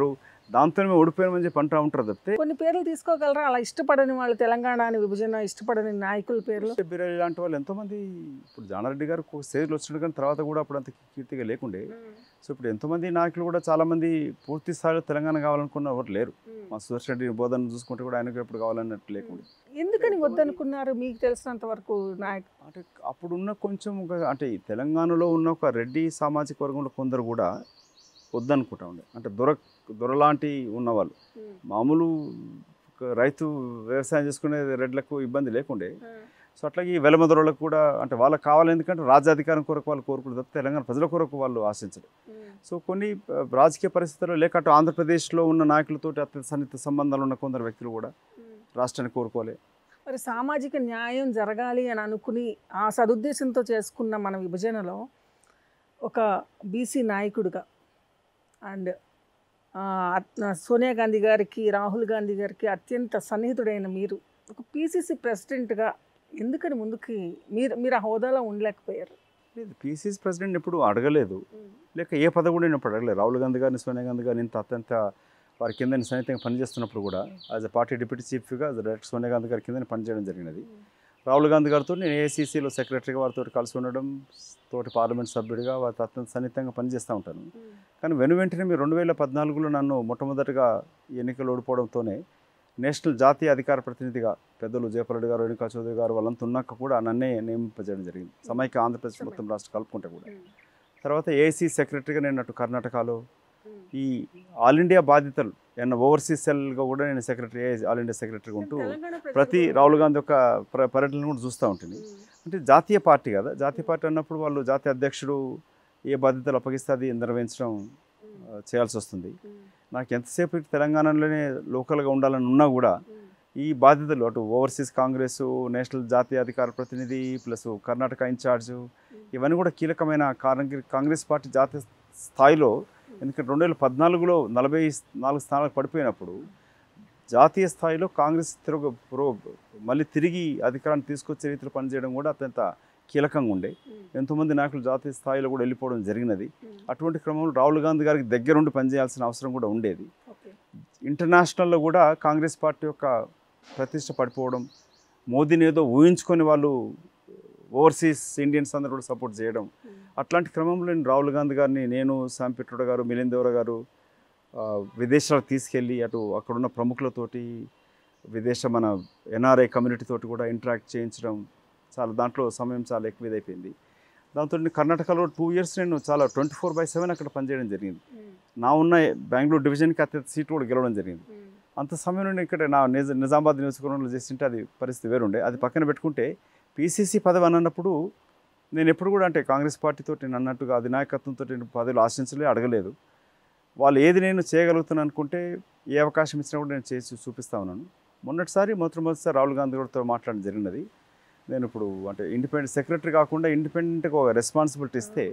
దాంతో మేము ఓడిపోయామని చెప్పి అంటూ ఉంటారు తప్పితే
కొన్ని పేర్లు తీసుకోగలరా అలా ఇష్టపడని వాళ్ళు తెలంగాణ విభజన ఇష్టపడని నాయకుల పేర్లు
బిర్యానీ లాంటి వాళ్ళు ఎంతోమంది ఇప్పుడు జానారెడ్డి గారు ఒక స్టేజ్లో వచ్చినట్టు కానీ తర్వాత కూడా అప్పుడు అంత కీర్తిగా లేకుండే సో ఇప్పుడు ఎంతోమంది నాయకులు కూడా చాలామంది పూర్తి స్థాయిలో తెలంగాణ కావాలనుకున్న ఎవరు లేరు మా సుదర్శన్ రెడ్డి బోధన చూసుకుంటే కూడా ఆయనకు ఎప్పుడు కావాలన్నట్టు లేకుండే
ఎందుకని వద్దనుకున్నారు మీకు తెలిసినంత వరకు నాయకు
అంటే అప్పుడున్న కొంచెం ఒక అంటే ఈ తెలంగాణలో ఉన్న ఒక రెడ్డి సామాజిక వర్గంలో కొందరు కూడా వద్దనుకుంటా ఉండే అంటే దొర దొరలాంటి ఉన్నవాళ్ళు మామూలు ఒక రైతు వ్యవసాయం చేసుకునే రెడ్లకు ఇబ్బంది లేకుండే సో అట్లాగే ఈ వెలమ దొరలకు కూడా అంటే వాళ్ళకి కావాలి ఎందుకంటే రాజ్యాధికారం కొరకు వాళ్ళు కోరుకుంటారు తప్ప తెలంగాణ ప్రజల కొరకు వాళ్ళు ఆశించరు సో కొన్ని ఆ, రాజకీయ పరిస్థితుల్లో లేక అటు ఆంధ్రప్రదేశ్లో ఉన్న నాయకులతో అత్యంత సన్నిహిత సంబంధాలు ఉన్న కొందరు వ్యక్తులు కూడా రాష్ట్రాన్ని కోరుకోలే
మరి సామాజిక న్యాయం జరగాలి అని అనుకుని ఆ సదుద్దేశంతో చేసుకున్న మన విభజనలో ఒక బీసీ నాయకుడిగా అండ్ సోనియా గాంధీ గారికి రాహుల్ గాంధీ గారికి అత్యంత సన్నిహితుడైన మీరు ఒక పీసీసీ ప్రెసిడెంట్గా ఎందుకని ముందుకి మీరు మీరు ఆ హోదాలో ఉండలేకపోయారు
లేదు పీసీసీ ప్రెసిడెంట్ ఎప్పుడు అడగలేదు లేక ఏ పదవి కూడా నేను ఇప్పుడు అడగలేదు రాహుల్ గాంధీ గారిని సోనియా గాంధీ గారిని ఇంత అత్యంత వారి కింద సన్నిహితంగా పనిచేస్తున్నప్పుడు కూడా యాజ్ అ పార్టీ డిప్యూటీ చీఫ్గా డైరెక్ట్ సోనియా గాంధీ గారి కింద పనిచేయడం జరిగినది రాహుల్ గాంధీ గారితో నేను ఏఐసీసీలో సెక్రటరీగా వారితో కలిసి ఉండడం తోటి పార్లమెంట్ సభ్యుడిగా వారితో అత్యంత సన్నిహితంగా పనిచేస్తూ ఉంటాను కానీ వెను వెంటనే మీరు రెండు వేల పద్నాలుగులో నన్ను మొట్టమొదటిగా ఎన్నికలు ఓడిపోవడంతోనే నేషనల్ జాతీయ అధికార ప్రతినిధిగా పెద్దలు జయపరెడ్డి గారు రేణుకా చౌదరి గారు వాళ్ళంతా ఉన్నాక కూడా నన్నే నియమింపజేయడం జరిగింది సమైక్య ఆంధ్రప్రదేశ్ మొత్తం రాష్ట్రం కలుపుకుంటే కూడా తర్వాత ఏసీ సెక్రటరీగా నేను అటు కర్ణాటకలో ఈ ఆల్ ఇండియా బాధ్యతలు ఏమన్నా ఓవర్సీస్ సెల్గా కూడా నేను సెక్రటరీ ఆల్ ఇండియా సెక్రటరీగా ఉంటూ ప్రతి రాహుల్ గాంధీ యొక్క ప్ర పర్యటన కూడా చూస్తూ ఉంటుంది అంటే జాతీయ పార్టీ కదా జాతీయ పార్టీ అన్నప్పుడు వాళ్ళు జాతీయ అధ్యక్షుడు ఏ బాధ్యతలు అప్పగిస్తే అది నిర్వహించడం ఆ, చేయాల్సి వస్తుంది నాకు ఎంతసేపు ఇటు తెలంగాణలోనే లోకల్గా ఉండాలని ఉన్నా కూడా ఈ బాధ్యతలు అటు ఓవర్సీస్ కాంగ్రెస్ నేషనల్ జాతీయ అధికార ప్రతినిధి ప్లస్ కర్ణాటక ఇన్ఛార్జ్ ఇవన్నీ కూడా కీలకమైన కాంగ్రెస్ కాంగ్రెస్ పార్టీ జాతీయ స్థాయిలో ఎందుకంటే రెండు వేల పద్నాలుగులో నలభై నాలుగు స్థానాలకు పడిపోయినప్పుడు జాతీయ స్థాయిలో కాంగ్రెస్ తిరుగు పురో మళ్ళీ తిరిగి అధికారాన్ని తీసుకొచ్చే రీతిలో పనిచేయడం కూడా అత్యంత కీలకంగా ఉండే ఎంతోమంది నాయకులు జాతీయ స్థాయిలో కూడా వెళ్ళిపోవడం జరిగినది అటువంటి క్రమంలో రాహుల్ గాంధీ గారికి దగ్గరుండి పనిచేయాల్సిన అవసరం కూడా ఉండేది ఇంటర్నేషనల్లో కూడా కాంగ్రెస్ పార్టీ యొక్క ప్రతిష్ట పడిపోవడం మోదీని ఏదో ఊహించుకొని వాళ్ళు ఓవర్సీస్ ఇండియన్స్ అందరూ కూడా సపోర్ట్ చేయడం అట్లాంటి క్రమంలో నేను రాహుల్ గాంధీ గారిని నేను శాంపిట్రోడ గారు మిలింద్ దేవర గారు ఆ, విదేశాలకు తీసుకెళ్ళి అటు అక్కడున్న ప్రముఖులతోటి విదేశ మన ఎన్ఆర్ఐ కమ్యూనిటీ తోటి కూడా ఇంటరాక్ట్ చేయించడం చాలా దాంట్లో సమయం చాలా ఎక్కువ ఇదైపోయింది దాంతో నేను కర్ణాటకలో టూ ఇయర్స్ నేను చాలా ట్వంటీ ఫోర్ బై సెవెన్ అక్కడ పనిచేయడం జరిగింది నా ఉన్న బెంగళూరు డివిజన్కి అత్యంత సీట్లు కూడా గెలవడం జరిగింది అంత సమయం నుండి ఇక్కడ నా నిజ నిజామాబాద్ నియోజకవర్గంలో చేస్తుంటే అది పరిస్థితి వేరుండే అది పక్కన పెట్టుకుంటే పీసీసీ పదవి అని అన్నప్పుడు నేను ఎప్పుడు కూడా అంటే కాంగ్రెస్ పార్టీతో నేను అన్నట్టుగా అధినాయకత్వంతో నేను పదవులు ఆశించలే అడగలేదు వాళ్ళు ఏది నేను చేయగలుగుతాను అనుకుంటే ఏ అవకాశం ఇచ్చినా కూడా నేను చేసి చూపిస్తా ఉన్నాను మొన్నటిసారి మొట్టమొదటిసారి రాహుల్ గాంధీ గారితో మాట్లాడడం జరిగినది నేను ఇప్పుడు అంటే ఇండిపెండెంట్ సెక్రటరీ కాకుండా ఇండిపెండెంట్గా ఒక రెస్పాన్సిబిలిటీ ఇస్తే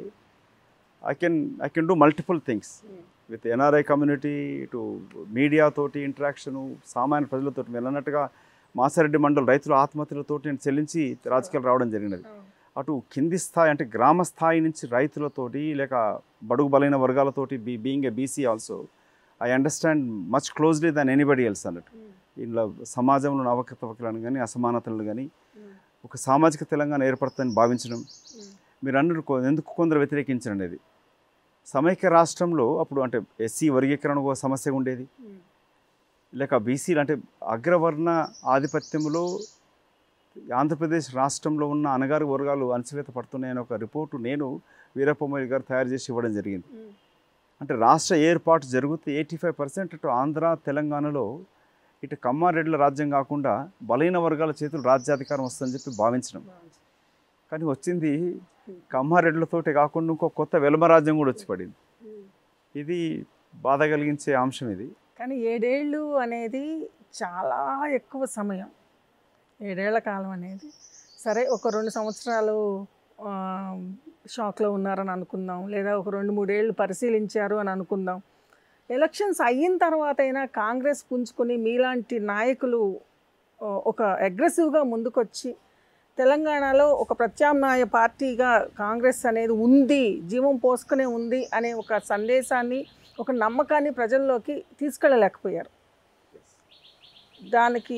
I can I can do multiple things with NRI community ఇటు మీడియా తోటి ఇంటరాక్షను సామాన్య ప్రజలతో మీరు అన్నట్టుగా మాసారెడ్డి మండలం రైతుల ఆత్మహత్యలతోటి నేను చెల్లించి రాజకీయాలు రావడం జరిగినది అటు కింది స్థాయి అంటే గ్రామ స్థాయి నుంచి రైతులతోటి లేక బడుగు బలైన వర్గాలతోటి be being a BC also I understand much closely than anybody else అన్నట్టు ఇందులో సమాజంలో అవకతవకలను కానీ అసమానతలను కానీ ఒక సామాజిక తెలంగాణ ఏర్పడుతుందని భావించడం మీరు అన్నట్టు కొ- ఎందుకు కొందరు వ్యతిరేకించడం అనేది సమైక్య రాష్ట్రంలో అప్పుడు అంటే ఎస్సీ వర్గీకరణ ఒక సమస్య ఉండేది లేక బీసీలు అంటే అగ్రవర్ణ ఆధిపత్యంలో ఆంధ్రప్రదేశ్ రాష్ట్రంలో ఉన్న అనగారు వర్గాలు అణచివేత పడుతున్నాయని ఒక రిపోర్టు నేను వీరప్పమొయ్య గారు తయారు చేసి ఇవ్వడం జరిగింది అంటే రాష్ట్ర ఏర్పాటు జరిగితే ఎయిటీ ఫైవ్ పర్సెంట్ ఇటు ఆంధ్ర తెలంగాణలో ఇటు కమ్మారెడ్ల రాజ్యం కాకుండా బలైన వర్గాల చేతులు రాజ్యాధికారం వస్తుందని చెప్పి భావించడం కానీ వచ్చింది కమ్మారెడ్లతోటే కాకుండా ఇంకో కొత్త వెలమ రాజ్యం కూడా వచ్చి పడింది ఇది బాధ కలిగించే అంశం ఇది
కానీ ఏడేళ్ళు అనేది చాలా ఎక్కువ సమయం ఏడేళ్ల కాలం అనేది సరే ఒక రెండు సంవత్సరాలు ఆ, షాక్లో ఉన్నారని అనుకుందాం లేదా ఒక రెండు మూడేళ్ళు పరిశీలించారు అని అనుకుందాం ఎలక్షన్స్ అయిన తర్వాత అయినా కాంగ్రెస్ పుంజుకొని మీలాంటి నాయకులు ఆ, ఒక అగ్రెసివ్గా ముందుకొచ్చి తెలంగాణలో ఒక ప్రత్యామ్నాయ పార్టీగా కాంగ్రెస్ అనేది ఉంది జీవం పోసుకునే ఉంది అనే ఒక సందేశాన్ని ఒక నమ్మకాన్ని ప్రజల్లోకి తీసుకెళ్ళలేకపోయారు దానికి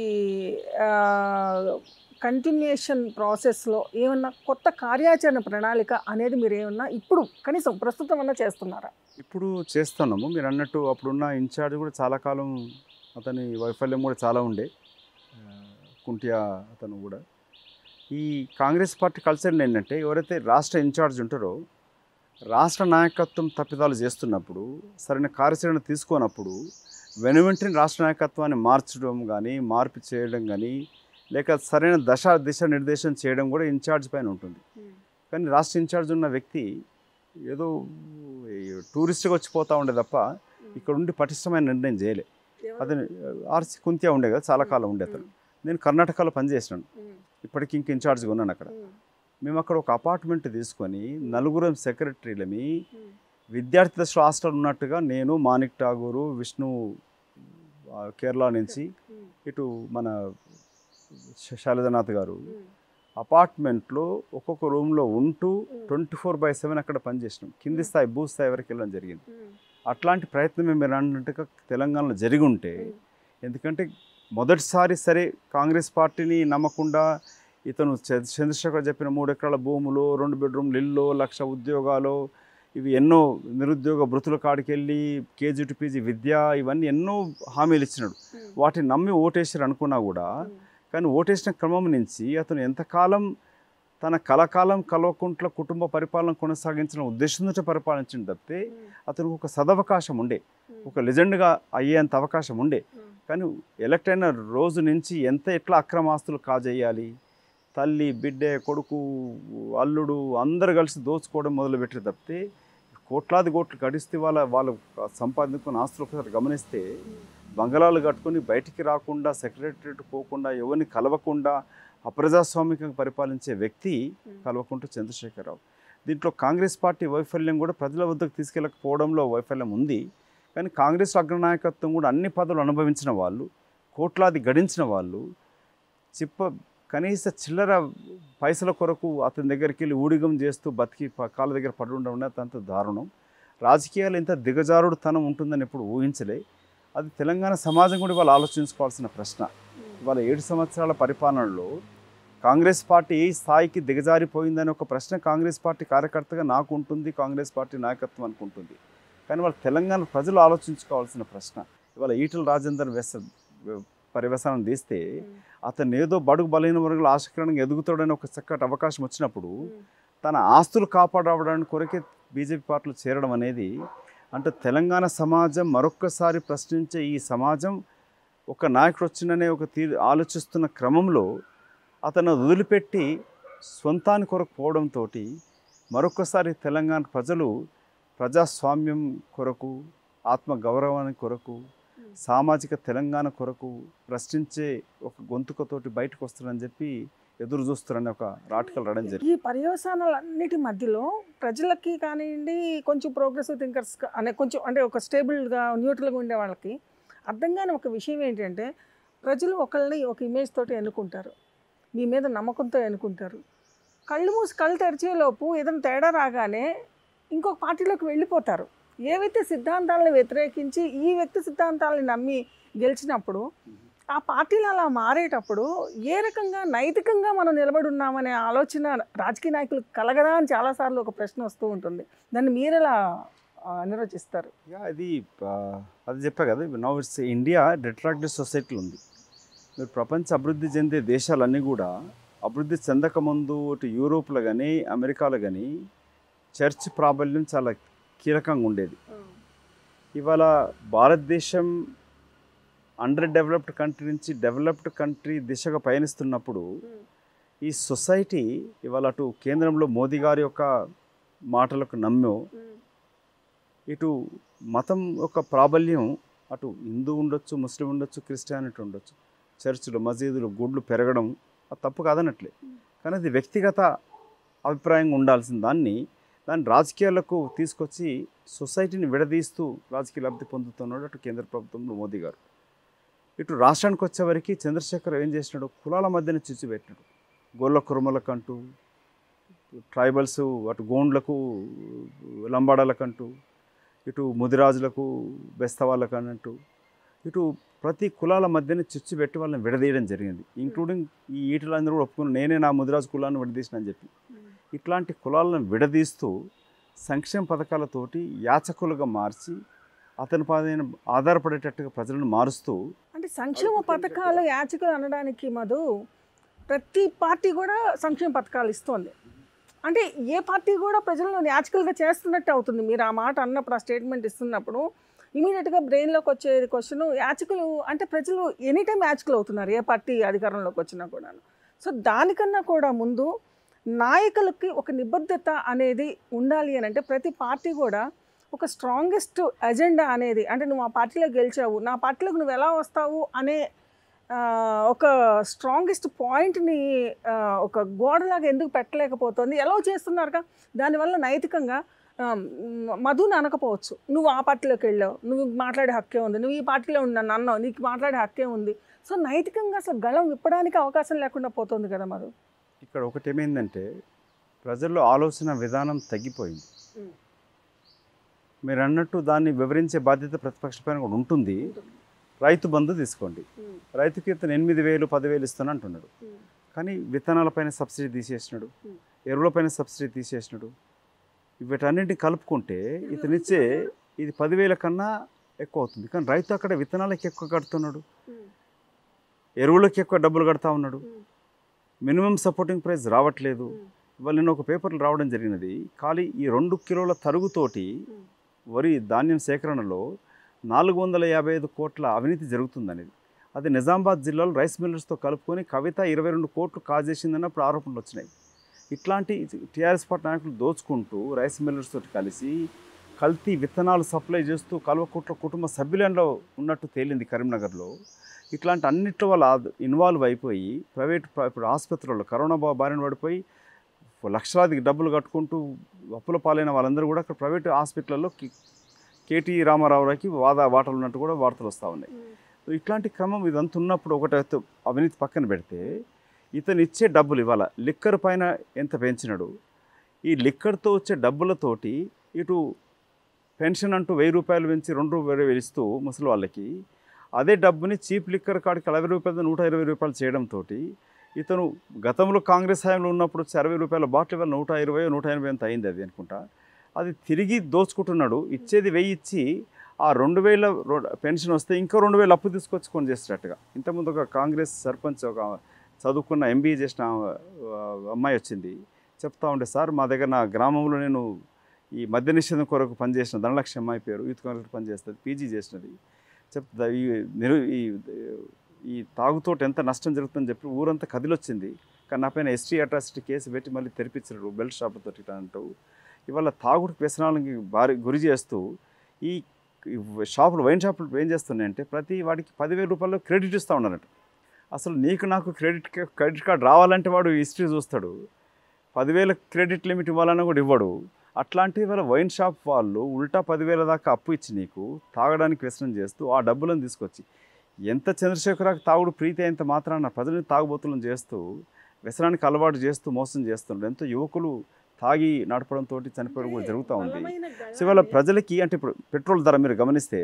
కంటిన్యూషన్ ప్రాసెస్లో ఏమన్నా కొత్త కార్యాచరణ ప్రణాళిక అనేది మీరు ఏమన్నా ఇప్పుడు కనీసం ప్రస్తుతం అన్నా చేస్తున్నారా
ఇప్పుడు చేస్తున్నాము మీరు అన్నట్టు అప్పుడున్న ఇన్ఛార్జ్ కూడా చాలా కాలం అతని వైఫల్యం కూడా చాలా ఉండే ఆ, కుంటియా అతను కూడా ఈ కాంగ్రెస్ పార్టీ కల్చర్ ఏంటంటే ఎవరైతే రాష్ట్ర ఇన్ఛార్జ్ ఉంటారో రాష్ట్ర నాయకత్వం తప్పిదాలు చేస్తున్నప్పుడు సరైన కార్యాచరణ తీసుకోనప్పుడు వెను వెంటనే రాష్ట్ర నాయకత్వాన్ని మార్చడం కానీ మార్పు చేయడం కానీ లేక సరైన దశ దిశ నిర్దేశం చేయడం కూడా ఇన్ఛార్జ్ పైన ఉంటుంది కానీ రాష్ట్ర ఇన్ఛార్జ్ ఉన్న వ్యక్తి ఏదో ఈ టూరిస్ట్గా వచ్చి పోతా ఉండే తప్ప ఇక్కడ ఉండి పటిష్టమైన నిర్ణయం చేయలే అతను ఆర్సి కుంతియా ఉండే కదా చాలా కాలం ఉండే అతను నేను కర్ణాటకలో పనిచేసినాను ఇప్పటికి ఇంక ఇన్ఛార్జ్గా ఉన్నాను అక్కడ మేము అక్కడ ఒక అపార్ట్మెంట్ తీసుకొని నలుగురం సెక్రటరీలమి విద్యార్థి దశలో హాస్టల్ ఉన్నట్టుగా నేను మాణిక్ ఠాగూరు విష్ణు ఆ, కేరళ నుంచి ఇటు మన శ- శైలజనాథ్ గారు అపార్ట్మెంట్లో ఒక్కొక్క రూమ్లో ఉంటూ ట్వంటీ ఫోర్ బై సెవెన్ అక్కడ పనిచేసినాం కింది స్థాయి భూ స్థాయి వరకు వెళ్ళడం జరిగింది అట్లాంటి ప్రయత్నం మీరు అన్నట్టుగా తెలంగాణలో జరిగి ఉంటే ఎందుకంటే మొదటిసారి సరే కాంగ్రెస్ పార్టీని నమ్మకుండా ఇతను చ- చంద్రశేఖర్ చెప్పిన మూడు ఎకరాల భూములు రెండు బెడ్రూమ్లు ఇల్లు లక్ష ఉద్యోగాలు ఇవి ఎన్నో నిరుద్యోగ భృతుల కాడికి వెళ్ళి కేజీ టు పీజీ విద్య ఇవన్నీ ఎన్నో హామీలు ఇచ్చినాడు వాటిని నమ్మి ఓటేసారు అనుకున్నా కూడా కానీ ఓటేసిన క్రమం నుంచి అతను ఎంతకాలం తన కలకాలం కల్వకుంట్ల కుటుంబ పరిపాలన కొనసాగించిన ఉద్దేశంతో పరిపాలించిన తప్పితే అతనికి ఒక సదవకాశం ఉండే ఒక లెజెండ్గా అయ్యేంత అవకాశం ఉండే కానీ ఎలక్ట్ అయిన రోజు నుంచి ఎంత ఎట్లా అక్రమాస్తులు కాజేయాలి తల్లి బిడ్డ కొడుకు అల్లుడు అందరు కలిసి దోచుకోవడం మొదలుపెట్టారు తప్పితే కోట్లాది కోట్లు గడిస్తే వాళ్ళ వాళ్ళు సంపాదించుకున్న ఆస్తులు ఒకసారి గమనిస్తే బంగళాలు కట్టుకొని బయటికి రాకుండా సెక్రటరేట్ పోకుండా ఎవరిని కలవకుండా అప్రజాస్వామికంగా పరిపాలించే వ్యక్తి కల్వకుంట్ల చంద్రశేఖరరావు దీంట్లో కాంగ్రెస్ పార్టీ వైఫల్యం కూడా ప్రజల వద్దకు తీసుకెళ్ళకపోవడంలో వైఫల్యం ఉంది కానీ కాంగ్రెస్ అగ్రనాయకత్వం కూడా అన్ని పదవులు అనుభవించిన వాళ్ళు కోట్లాది గడించిన వాళ్ళు చిప్ప కనీస చిల్లర పైసల కొరకు అతని దగ్గరికి వెళ్ళి ఊడిగం చేస్తూ బతికి ప- కాళ్ళ దగ్గర పడి ఉండడం అనేది అంత దారుణం రాజకీయాలు ఇంత దిగజారుడు తనం ఉంటుందని ఎప్పుడు ఊహించలే అది తెలంగాణ సమాజం కూడా ఇవాళ ఆలోచించుకోవాల్సిన ప్రశ్న ఇవాళ ఏడు సంవత్సరాల పరిపాలనలో కాంగ్రెస్ పార్టీ ఏ స్థాయికి దిగజారిపోయిందని ఒక ప్రశ్న కాంగ్రెస్ పార్టీ కార్యకర్తగా నాకు ఉంటుంది కాంగ్రెస్ పార్టీ నాయకత్వం అనుకుంటుంది కానీ వాళ్ళ తెలంగాణ ప్రజలు ఆలోచించుకోవాల్సిన ప్రశ్న ఇవాళ ఈటల రాజేందర్ వెస పరివేశానం తీస్తే అతను ఏదో బడుగు బలహీన వర్గాల ఆశకరణంగా ఎదుగుతాడని ఒక చక్కటి అవకాశం వచ్చినప్పుడు తన ఆస్తులు కాపాడడానికి కొరకే బీజేపీ పార్టీలో చేరడం అనేది అంటే తెలంగాణ సమాజం మరొక్కసారి ప్రశ్నించే ఈ సమాజం ఒక నాయకుడు వచ్చిననే ఒక తీరు ఆలోచిస్తున్న క్రమంలో అతను వదిలిపెట్టి సొంతాని కొరకు పోవడంతో మరొకసారి తెలంగాణ ప్రజలు ప్రజాస్వామ్యం కొరకు ఆత్మ గౌరవానికి కొరకు సామాజిక తెలంగాణ కొరకు ప్రశ్నించే ఒక గొంతుకతోటి బయటకు వస్తారని చెప్పి ఎదురు చూస్తారని ఒక ఆర్టికల్ రావడం జరిగింది
ఈ పర్యవసానాలన్నిటి మధ్యలో ప్రజలకి కానివ్వండి కొంచెం ప్రోగ్రెసివ్ థింకర్స్ అనే కొంచెం అంటే ఒక స్టేబుల్గా న్యూట్రల్గా ఉండే వాళ్ళకి అర్థం కాని ఒక విషయం ఏంటంటే ప్రజలు ఒకళ్ళని ఒక ఇమేజ్ తోటి ఎన్నుకుంటారు మీ మీద నమ్మకంతో ఎన్నుకుంటారు కళ్ళు మూసి కళ్ళు తెరిచేలోపు ఏదైనా తేడా రాగానే ఇంకొక పార్టీలోకి వెళ్ళిపోతారు ఏవైతే సిద్ధాంతాలను వ్యతిరేకించి ఈ వ్యక్తి సిద్ధాంతాలని నమ్మి గెలిచినప్పుడు ఆ పార్టీలు అలా మారేటప్పుడు ఏ రకంగా నైతికంగా మనం నిలబడి ఉన్నామనే ఆలోచన రాజకీయ నాయకులు కలగదా అని చాలాసార్లు ఒక ప్రశ్న వస్తూ ఉంటుంది దాన్ని మీరు ఎలా ఆ, నిర్వచిస్తారు
యా అది ఆ, అది చెప్పా కదా now it's India detractive society ఉంది మీరు ప్రపంచ అభివృద్ధి చెందే దేశాలన్నీ కూడా అభివృద్ధి చెందకముందు ఇటు యూరోప్లో కానీ అమెరికాలో కానీ చర్చ్ ప్రాబల్యం చాలా కీలకంగా ఉండేది ఇవాళ భారతదేశం అండర్ డెవలప్డ్ కంట్రీ నుంచి డెవలప్డ్ కంట్రీ దిశగా పయనిస్తున్నప్పుడు ఈ సొసైటీ ఇవాళ అటు కేంద్రంలో మోదీ గారి యొక్క మాటలకు నమ్మో ఇటు మతం యొక్క ప్రాబల్యం అటు హిందూ ఉండొచ్చు ముస్లిం ఉండొచ్చు క్రిస్టియానిటీ ఉండొచ్చు చర్చిలు మసీదులు గుడ్లు పెరగడం అది తప్పు కాదనట్లే కానీ అది వ్యక్తిగత అభిప్రాయంగా ఉండాల్సిన దాన్ని దాన్ని రాజకీయాలకు తీసుకొచ్చి సొసైటీని విడదీస్తూ రాజకీయ లబ్ధి పొందుతున్నాడు అటు కేంద్ర ప్రభుత్వంలో మోదీ గారు ఇటు రాష్ట్రానికి వచ్చేవరకు చంద్రశేఖర్ ఏం చేసినాడు కులాల మధ్యన చిచ్చు పెట్టినాడు గొల్ల కురుమలకంటూ ట్రైబల్స్ అటు గోండ్లకు లంబాడాలకంటూ ఇటు ముదిరాజులకు బెస్తవాళ్ళకు అన్నట్టు ఇటు ప్రతి కులాల మధ్యన చిచ్చు పెట్టి వాళ్ళని విడదీయడం జరిగింది ఇంక్లూడింగ్ ఈ ఈటలందరూ కూడా ఒప్పుకుని నేనే నా ముదిరాజు కులాన్ని విడదీసిన అని చెప్పి ఇట్లాంటి కులాలను విడదీస్తూ సంక్షేమ పథకాలతోటి యాచకులుగా మార్చి అతని పైన ఆధారపడేటట్టుగా ప్రజలను మారుస్తూ
అంటే సంక్షేమ పథకాలు యాచకులు అనడానికి మధు ప్రతి పార్టీ కూడా సంక్షేమ పథకాలు ఇస్తోంది అంటే ఏ పార్టీ కూడా ప్రజలను యాచకులుగా చేస్తున్నట్టు అవుతుంది మీరు ఆ మాట అన్నప్పుడు ఆ స్టేట్మెంట్ ఇస్తున్నప్పుడు ఇమీడియట్గా బ్రెయిన్లోకి వచ్చే క్వశ్చన్ యాచకులు అంటే ప్రజలు ఎనీ టైం యాచకులు అవుతున్నారు ఏ పార్టీ అధికారంలోకి వచ్చినా కూడా సో దానికన్నా కూడా ముందు నాయకులకి ఒక నిబద్ధత అనేది ఉండాలి అని అంటే ప్రతి పార్టీ కూడా ఒక స్ట్రాంగెస్ట్ ఎజెండా అనేది అంటే నువ్వు ఆ పార్టీలో గెలిచావు నా పార్టీలోకి నువ్వు ఎలా వస్తావు అనే ఆ, ఒక స్ట్రాంగెస్ట్ పాయింట్ని ఆ, ఒక గోడలాగా ఎందుకు పెట్టలేకపోతుంది ఎలా చేస్తున్నారుగా దానివల్ల నైతికంగా ఆ, మ్, మధుని అనకపోవచ్చు నువ్వు ఆ పార్టీలోకి వెళ్ళావు నువ్వు మాట్లాడే హక్కే ఉంది నువ్వు ఈ పార్టీలో ఉన్నాను అన్నావు నీకు మాట్లాడే హక్కే ఉంది సో నైతికంగా అసలు గళం విప్పడానికి అవకాశం లేకుండా పోతుంది కదా మధు
ఇక్కడ ఒకటి ఏమైందంటే ప్రజల్లో ఆలోచన విధానం తగ్గిపోయింది
మ్.
మీరు అన్నట్టు దాన్ని వివరించే బాధ్యత ప్రతిపక్ష పైన కూడా ఉంటుంది రైతు బంధు తీసుకోండి రైతుకి ఇతను ఎనిమిది వేలు పదివేలు ఇస్తాను అంటున్నాడు కానీ విత్తనాలపైన సబ్సిడీ తీసేసినాడు
Hmm.
ఎరువులపైన సబ్సిడీ తీసేసినాడు వీటన్నింటిని కలుపుకుంటే ఇతనిచ్చే ఇది పదివేల కన్నా ఎక్కువ అవుతుంది కానీ రైతు అక్కడ విత్తనాలకి ఎక్కువ కడుతున్నాడు ఎరువులకి ఎక్కువ డబ్బులు కడతా ఉన్నాడు మినిమం సపోర్టింగ్ ప్రైస్ రావట్లేదు ఇవాళ నేను ఒక పేపర్లు రావడం జరిగినది ఖాళీ ఈ రెండు కిలోల తరుగుతోటి వరి ధాన్యం సేకరణలో నాలుగు వందల యాభై ఐదు కోట్ల అవినీతి జరుగుతుందనేది అది నిజామాబాద్ జిల్లాలో రైస్ మిల్లర్స్తో కలుపుకొని కవిత ఇరవై రెండు కోట్లు కాజేసిందన్నప్పుడు ఆరోపణలు వచ్చినాయి ఇట్లాంటి టీఆర్ఎస్ పార్టీ నాయకులు దోచుకుంటూ రైస్ మిల్లర్స్ తోటి కలిసి కల్తీ విత్తనాలు సప్లై చేస్తూ కల్వకుట్ల కుటుంబ సభ్యులలో ఉన్నట్టు తేలింది కరీంనగర్లో ఇట్లాంటి అన్నిట్లో వాళ్ళు ఇన్వాల్వ్ అయిపోయి ప్రైవేట్ ప్ర- ఇప్పుడు ఆసుపత్రుల్లో కరోనా బా- బారిన పడిపోయి లక్షలాది డబ్బులు కట్టుకుంటూ అప్పుల పాలైన వాళ్ళందరూ కూడా అక్కడ ప్రైవేట్ హాస్పిటల్లో కి- కేటీ రామారావుకి వాదా వాటలు ఉన్నట్టు కూడా వార్తలు వస్తూ ఉన్నాయి సో ఇట్లాంటి క్రమం ఇదంతా ఉన్నప్పుడు ఒకటి అవినీతి పక్కన పెడితే ఇతను ఇచ్చే డబ్బులు ఇవాళ లిక్కర్ పైన ఎంత పెంచినాడు ఈ లిక్కర్తో వచ్చే డబ్బులతోటి ఇటు పెన్షన్ అంటూ వెయ్యి రూపాయలు పెంచి రెండు వేలు వేలు ఇస్తూ ముసలి వాళ్ళకి అదే డబ్బుని చీప్ లిక్కర్ కాడికి అరవై రూపాయలు నూట ఇరవై రూపాయలు చేయడంతో ఇతను గతంలో కాంగ్రెస్ హయాంలో ఉన్నప్పుడు వచ్చి అరవై రూపాయల బాటిల్ ఇవాళ నూట ఇరవై నూట ఎనభై ఎంత అయింది అది అనుకుంటా అది తిరిగి దోచుకుంటున్నాడు ఇచ్చేది వెయ్యి ఇచ్చి ఆ రెండు వేల రో- పెన్షన్ వస్తే ఇంకో రెండు వేలు అప్పు తీసుకొచ్చి కొని చేసేటట్టుగా ఇంతకుముందు ఒక కాంగ్రెస్ సర్పంచ్ ఒక చదువుకున్న ఎంబీఏ చేసిన ఆ, అమ్మాయి వచ్చింది చెప్తా ఉండే సార్ మా దగ్గర నా గ్రామంలో నేను ఈ మద్య నిషేధం కొరకు పనిచేసిన ధనలక్ష్మి అమ్మాయి పేరు యూత్ కాంగ్రెస్ పనిచేస్తుంది పీజీ చేసినది చెప్తా ఈ నిరు ఈ ఈ తాగుతోటి ఎంత నష్టం జరుగుతుందని చెప్పి ఊరంతా కదిలొచ్చింది కానీ నా పైన ఎస్టీ అట్రాసిటీ కేసు పెట్టి మళ్ళీ తెరిపించారు బెల్ట్ షాపులతో ఇట్లా అంటూ ఇవాళ తాగుడు వ్యసనాలకి భారీ గురి చేస్తూ ఈ ఈ షాపులు వైన్ షాపులు ఏం చేస్తున్నాయంటే ప్రతి వాడికి పదివేల రూపాయలు క్రెడిట్ ఇస్తూ ఉన్నారట అసలు నీకు నాకు క్రెడిట్ కా- క్రెడిట్ కార్డు రావాలంటే వాడు హిస్టరీ చూస్తాడు పదివేల క్రెడిట్ లిమిట్ ఇవ్వాలన్నా కూడా ఇవ్వడు అట్లాంటి వాళ్ళ వైన్ షాప్ వాళ్ళు ఉల్టా పదివేల దాకా అప్పు ఇచ్చి నీకు తాగడానికి వ్యసనం చేస్తూ ఆ డబ్బులను తీసుకొచ్చి ఎంత చంద్రశేఖరరావు తాగుడు ప్రీతి అయినంత మాత్రాన ప్రజల్ని తాగుబోతులను చేస్తూ వ్యసనానికి అలవాటు చేస్తూ మోసం చేస్తున్నారు ఎంతో యువకులు తాగి నడపడంతో చనిపోవడం కూడా జరుగుతూ ఉంది సో ఇవాళ ప్రజలకి అంటే ఇప్పుడు పెట్రోల్ ధర మీరు గమనిస్తే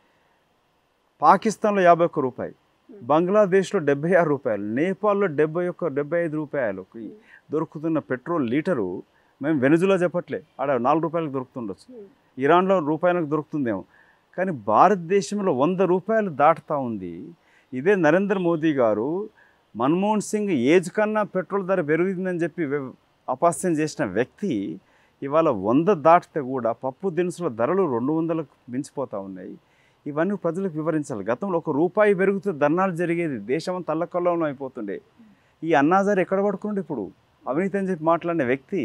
పాకిస్తాన్లో యాభై ఒక్క రూపాయి బంగ్లాదేశ్లో డెబ్బై ఆరు రూపాయలు నేపాల్లో డెబ్బై ఒక్క డెబ్బై ఐదు రూపాయలకి దొరుకుతున్న పెట్రోల్ లీటరు మేము వెనుజులో చెప్పట్లే ఆడ నాలుగు రూపాయలకు దొరుకుతుండొచ్చు ఇరాన్లో రూపాయలకు దొరుకుతుందేమో కానీ భారతదేశంలో వంద రూపాయలు దాటుతూ ఉంది ఇదే నరేంద్ర మోదీ గారు మన్మోహన్ సింగ్ ఏజ్ కన్నా పెట్రోల్ ధర పెరిగిందని చెప్పి వె- అపహాస్యం చేసిన వ్యక్తి ఇవాళ వంద దాటితే కూడా పప్పు దినుసుల ధరలు రెండు వందలకు మించిపోతూ ఉన్నాయి ఇవన్నీ ప్రజలకు వివరించాలి గతంలో ఒక రూపాయి పెరిగితే ధర్నాలు జరిగేది దేశం అంతా అల్లకల్లోలం అయిపోతుండే ఈ అన్నాజారు ఎక్కడ పడుకుండే ఇప్పుడు అవినీతి అని చెప్పి మాట్లాడిన వ్యక్తి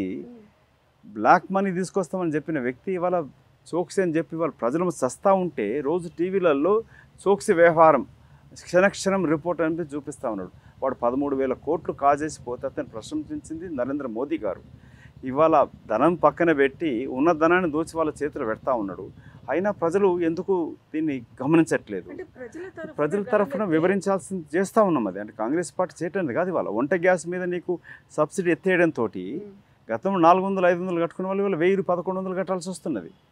బ్లాక్ మనీ తీసుకొస్తామని చెప్పిన వ్యక్తి ఇవాళ చోక్సీ అని చెప్పి వాళ్ళ ప్రజలు సస్తా ఉంటే రోజు టీవీలలో చోక్సీ వ్యవహారం క్షణక్షణం రిపోర్ట్ అనేది చూపిస్తా ఉన్నాడు వాడు పదమూడు వేల కోట్లు కాజేసి పోతే అతను ప్రశంసించింది నరేంద్ర మోదీ గారు ఇవాళ ధనం పక్కన పెట్టి ఉన్న ధనాన్ని దోచి వాళ్ళ చేతులు పెడతా ఉన్నాడు అయినా ప్రజలు ఎందుకు దీన్ని గమనించట్లేదు ప్రజల తరఫున వివరించాల్సింది చేస్తూ ఉన్నాం అది అంటే కాంగ్రెస్ పార్టీ చేయటం కాదు ఇవాళ వంట గ్యాస్ మీద నీకు సబ్సిడీ ఎత్తేయడంతో గతంలో నాలుగు వందలు ఐదు వందలు కట్టుకునే వాళ్ళు ఇవాళ వెయ్యి పదకొండు వందలు కట్టాల్సి వస్తున్నది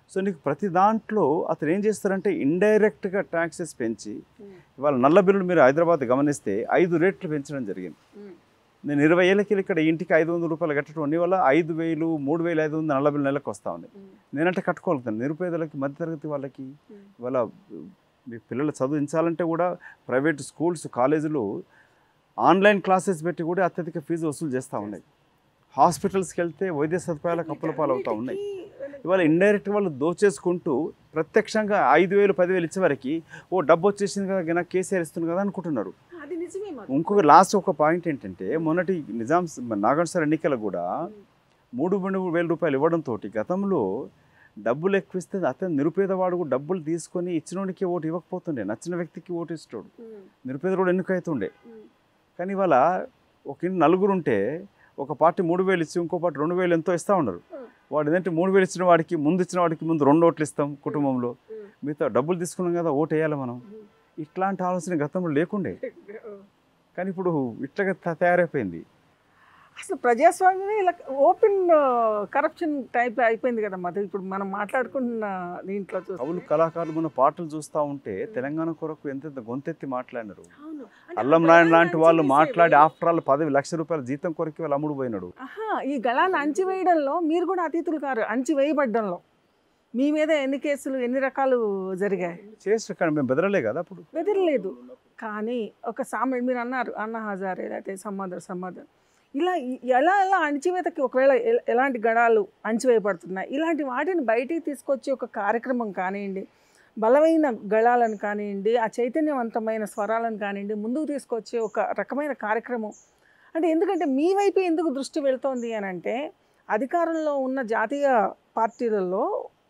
సో నీకు ప్రతి దాంట్లో అతను ఏం చేస్తారంటే ఇండైరెక్ట్గా ట్యాక్సెస్ పెంచి ఇవాళ నల్ల బిల్లులు మీరు హైదరాబాద్ గమనిస్తే ఐదు రేట్లు పెంచడం జరిగింది నేను ఇరవై ఏళ్ళకి ఇక్కడ ఇంటికి ఐదు వందల రూపాయలు కట్టడం అన్ని వల్ల ఐదు వేలు మూడు వేలు ఐదు వందలు నల్ల బిల్లు నెలకు వస్తూ ఉన్నాయి నేనంటే కట్టుకోగలుగుతాను నిరుపేదలకి మధ్యతరగతి వాళ్ళకి ఇవాళ మీ పిల్లలు చదివించాలంటే కూడా ప్రైవేట్ స్కూల్స్ కాలేజీలు ఆన్లైన్ క్లాసెస్ పెట్టి కూడా అత్యధిక ఫీజు వసూలు చేస్తూ ఉన్నాయి హాస్పిటల్స్కి వెళ్తే వైద్య సదుపాయాలకు అప్పుల పాలవుతూ ఉన్నాయి ఇవాళ ఇండైరెక్ట్ వాళ్ళు దోచేసుకుంటూ ప్రత్యక్షంగా ఐదు వేలు పదివేలు ఇచ్చేవరకు ఓ డబ్బు వచ్చేసింది కదా నాకు కేసీఆర్ ఇస్తుంది కదా అనుకుంటున్నారు
అది నిజమే మరి.
ఇంకొక లాస్ట్ ఒక పాయింట్ ఏంటంటే మొన్నటి నిజాం నాగర్ సార్ ఎన్నికలు కూడా మూడు మూడు వేల రూపాయలు ఇవ్వడంతో గతంలో డబ్బులు ఎక్కువ ఇస్తే అతను నిరుపేదవాడు కూడా డబ్బులు తీసుకొని ఇచ్చినోడికి ఓటు ఇవ్వకపోతుండే నచ్చిన వ్యక్తికి ఓటు ఇస్తాడు నిరుపేదవాడు ఎన్నికైతుండే కానీ ఇవాళ ఒక ఇంటి నలుగురు ఉంటే ఒక పార్టీ మూడు వేలు ఇచ్చి ఇంకో పార్టీ రెండు వేలు ఎంతో ఇస్తూ ఉన్నారు వాడు ఏంటంటే మూడు వేలు ఇచ్చిన వాడికి ముందు ఇచ్చిన వాడికి ముందు రెండు ఓట్లు ఇస్తాం కుటుంబంలో మిగతా డబ్బులు తీసుకున్నాం కదా ఓటు వేయాలి మనం ఇట్లాంటి ఆలోచన గతంలో లేకుండే కానీ ఇప్పుడు ఇట్లాగా త- తయారైపోయింది
అసలు ప్రజాస్వామ్యమే ఇలా ఓపెన్ కరప్షన్ టైప్ అయిపోయింది కదా మధు ఇప్పుడు మనం మాట్లాడుకుంటున్న దీంట్లో
కవులు
చూస్తే
కళాకారులు మన పాటలు చూస్తూ ఉంటే తెలంగాణ కొరకు ఎంతెంత గొంతెత్తి మాట్లాడినారు
అవును. అంటే
అల్లం
ఆ
నారాయణ
గళాన్ని
లాంటి వాళ్ళు
అణచివేసేవి-
మాట్లాడి ఆఫ్టర్ ఆల్ పదవి లక్ష రూపాయల జీతం కొరకు వాళ్ళు అమ్ముడు పోయినాడు
ఆహా, ఈ గళాన్ని అంచివేయడంలో మీరు కూడా అతీతులు కారు అంచివేయబడ్డంలో మీ మీద ఎన్ని కేసులు ఎన్ని రకాలు జరిగాయి
చేసిన కానీ మేము బెదరలే కదా అప్పుడు
బెదిరలేదు కానీ ఒక సామె మీరు అన్నారు అన్న హజారే లేకపోతే సమాధర్ సమాధర్ ఇలా ఈ- ఎలా ఎలా అణచివేతకి ఒకవేళ ఎల- ఎలాంటి గడాలు అణచివేయబడుతున్నాయి ఇలాంటి వాటిని బయటికి తీసుకొచ్చి ఒక కార్యక్రమం కానివ్వండి బలమైన గళాలను కానివ్వండి ఆ చైతన్యవంతమైన స్వరాలను కానివ్వండి ముందుకు తీసుకొచ్చే ఒక రకమైన కార్యక్రమం అంటే ఎందుకంటే మీ వైపు ఎందుకు దృష్టి వెళ్తోంది అని అంటే అధికారంలో ఉన్న జాతీయ పార్టీలలో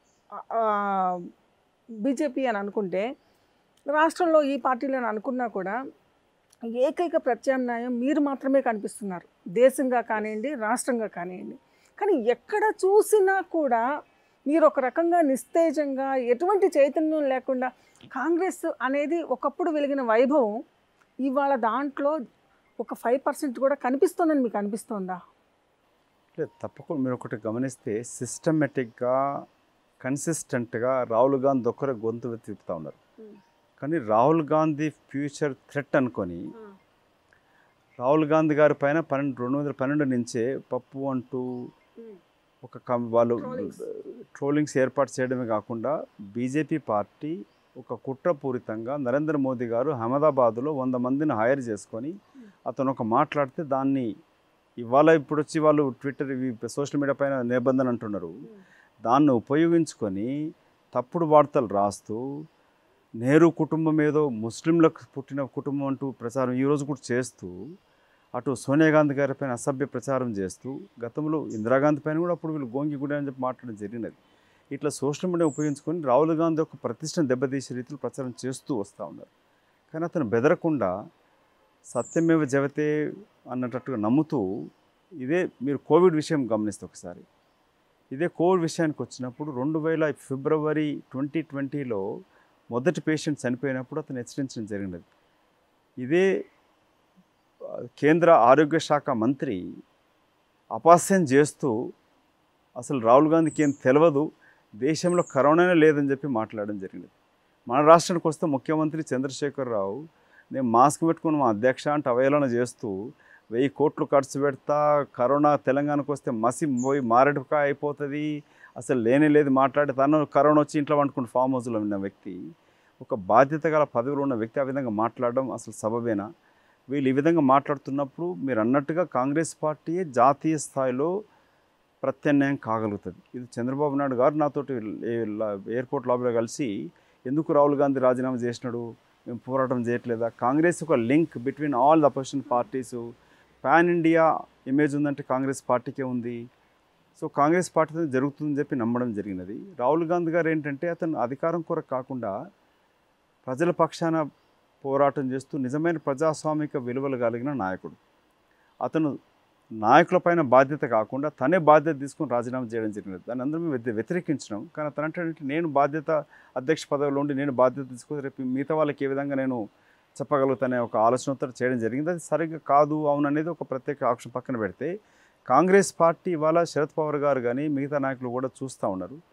బీజేపీ అని అనుకుంటే రాష్ట్రంలో ఈ పార్టీలను అనుకున్నా కూడా ఏకైక ప్రత్యామ్నాయం మీరు మాత్రమే కనిపిస్తున్నారు దేశంగా కానివ్వండి రాష్ట్రంగా కానివ్వండి కానీ ఎక్కడ చూసినా కూడా మీరు ఒక రకంగా నిస్తేజంగా ఎటువంటి చైతన్యం లేకుండా కాంగ్రెస్ అనేది ఒకప్పుడు వెలిగిన వైభవం ఇవాళ దాంట్లో ఒక ఫైవ్ పర్సెంట్ కూడా కనిపిస్తుందని మీకు అనిపిస్తుందా
లేదు తప్పకుండా మీరు ఒకటి గమనిస్తే సిస్టమేటిక్గా కన్సిస్టెంట్గా రాహుల్ గాంధీ ఒక్కరే గొంతు తిప్పుతూ ఉన్నారు కానీ రాహుల్ గాంధీ ఫ్యూచర్ థ్రెట్ అనుకొని రాహుల్ గాంధీ గారి పైన పన్నెండు రెండు వందల పన్నెండు నుంచే పప్పు అంటూ ఒక కం- వాళ్ళు
Trollings.
ట్రోలింగ్స్ ఏర్పాటు చేయడమే కాకుండా బీజేపీ పార్టీ ఒక కుట్రపూరితంగా నరేంద్ర మోదీ గారు అహ్మదాబాద్లో వంద మందిని హైర్ చేసుకొని అతను ఒక మాట్లాడితే దాన్ని ఇవాళ ఇప్పుడు వచ్చి వాళ్ళు ట్విట్టర్ ఇవి సోషల్ మీడియా పైన నిబంధన అంటున్నారు దాన్ని ఉపయోగించుకొని తప్పుడు వార్తలు రాస్తూ నెహ్రూ కుటుంబం ఏదో ముస్లింలకు పుట్టిన కుటుంబం అంటూ ప్రచారం ఈరోజు కూడా చేస్తూ అటు సోనియా గాంధీ గారి పైన అసభ్య ప్రచారం చేస్తూ గతంలో ఇందిరాగాంధీ పైన కూడా అప్పుడు వీళ్ళు గోంగి గుడి అని చెప్పి మాట్లాడడం జరిగినది ఇట్లా సోషల్ మీడియా ఉపయోగించుకొని రాహుల్ గాంధీ యొక్క ప్రతిష్టను దెబ్బతీసే రీతిలో ప్రచారం చేస్తూ వస్తూ ఉన్నారు కానీ అతను బెదరకుండా సత్యమేవ జగతే అన్నట్టుగా నమ్ముతూ ఇదే మీరు కోవిడ్ విషయం గమనిస్తే ఒకసారి ఇదే కోవిడ్ విషయానికి వచ్చినప్పుడు రెండు వేల ఫిబ్రవరి ట్వంటీ ట్వంటీలో మొదటి పేషెంట్ చనిపోయినప్పుడు అతను హెచ్చరించడం జరిగినది ఇదే ఆ, కేంద్ర ఆరోగ్య శాఖ మంత్రి అపాస్యం చేస్తూ అసలు రాహుల్ గాంధీకి ఏం తెలియదు దేశంలో కరోనానే లేదని చెప్పి మాట్లాడడం జరిగింది మన రాష్ట్రానికి వస్తే ముఖ్యమంత్రి చంద్రశేఖర్ రావు నేను మాస్క్ పెట్టుకుని మా అధ్యక్ష అంటే అవహేళన చేస్తూ వెయ్యి కోట్లు ఖర్చు పెడతా కరోనా తెలంగాణకు వస్తే మసి పోయి మారడుకాయ అయిపోతుంది అసలు లేనే లేదు మాట్లాడి తను కరోనా వచ్చి ఇంట్లో వండుకుని ఫామ్ హౌస్లో ఉన్న వ్యక్తి ఒక బాధ్యత గల పదవిలో ఉన్న వ్యక్తి ఆ విధంగా మాట్లాడడం అసలు సబబేనా వీళ్ళు ఈ విధంగా మాట్లాడుతున్నప్పుడు మీరు అన్నట్టుగా కాంగ్రెస్ పార్టీయే జాతీయ స్థాయిలో ప్రత్యామ్నాయం కాగలుగుతుంది ఇది చంద్రబాబు నాయుడు గారు నాతోటి ఏ- లా- ఎయిర్పోర్ట్ లాబీలో కలిసి ఎందుకు రాహుల్ గాంధీ రాజీనామా చేసినాడు మేము పోరాటం చేయట్లేదా కాంగ్రెస్ ఒక link between all the opposition parties pan India image ఉందంటే కాంగ్రెస్ పార్టీకే ఉంది సో కాంగ్రెస్ పార్టీతో జరుగుతుందని చెప్పి నమ్మడం జరిగినది రాహుల్ గాంధీ గారు ఏంటంటే అతను అధికారం కొరకు కాకుండా ప్రజల పక్షాన పోరాటం చేస్తూ నిజమైన ప్రజాస్వామిక విలువలు కలిగిన నాయకుడు అతను నాయకులపైన బాధ్యత కాకుండా తనే బాధ్యత తీసుకొని రాజీనామా చేయడం జరిగినది దాన్ని అందరం మేము వ్యతి- వ్యతిరేకించినాం కానీ అతను అంటే నేను బాధ్యత అధ్యక్ష పదవిలో ఉండి నేను బాధ్యత తీసుకొని రేపు మిగతా వాళ్ళకి ఏ విధంగా నేను చెప్పగలుగుతానే ఒక ఆలోచనతో చేయడం జరిగింది అది సరిగ్గా కాదు అవును అనేది ఒక ప్రత్యేక ఆప్షన్ పక్కన పెడితే కాంగ్రెస్ పార్టీ ఇవాళ శరద్ పవార్ గారు కానీ మిగతా నాయకులు కూడా చూస్తూ ఉన్నారు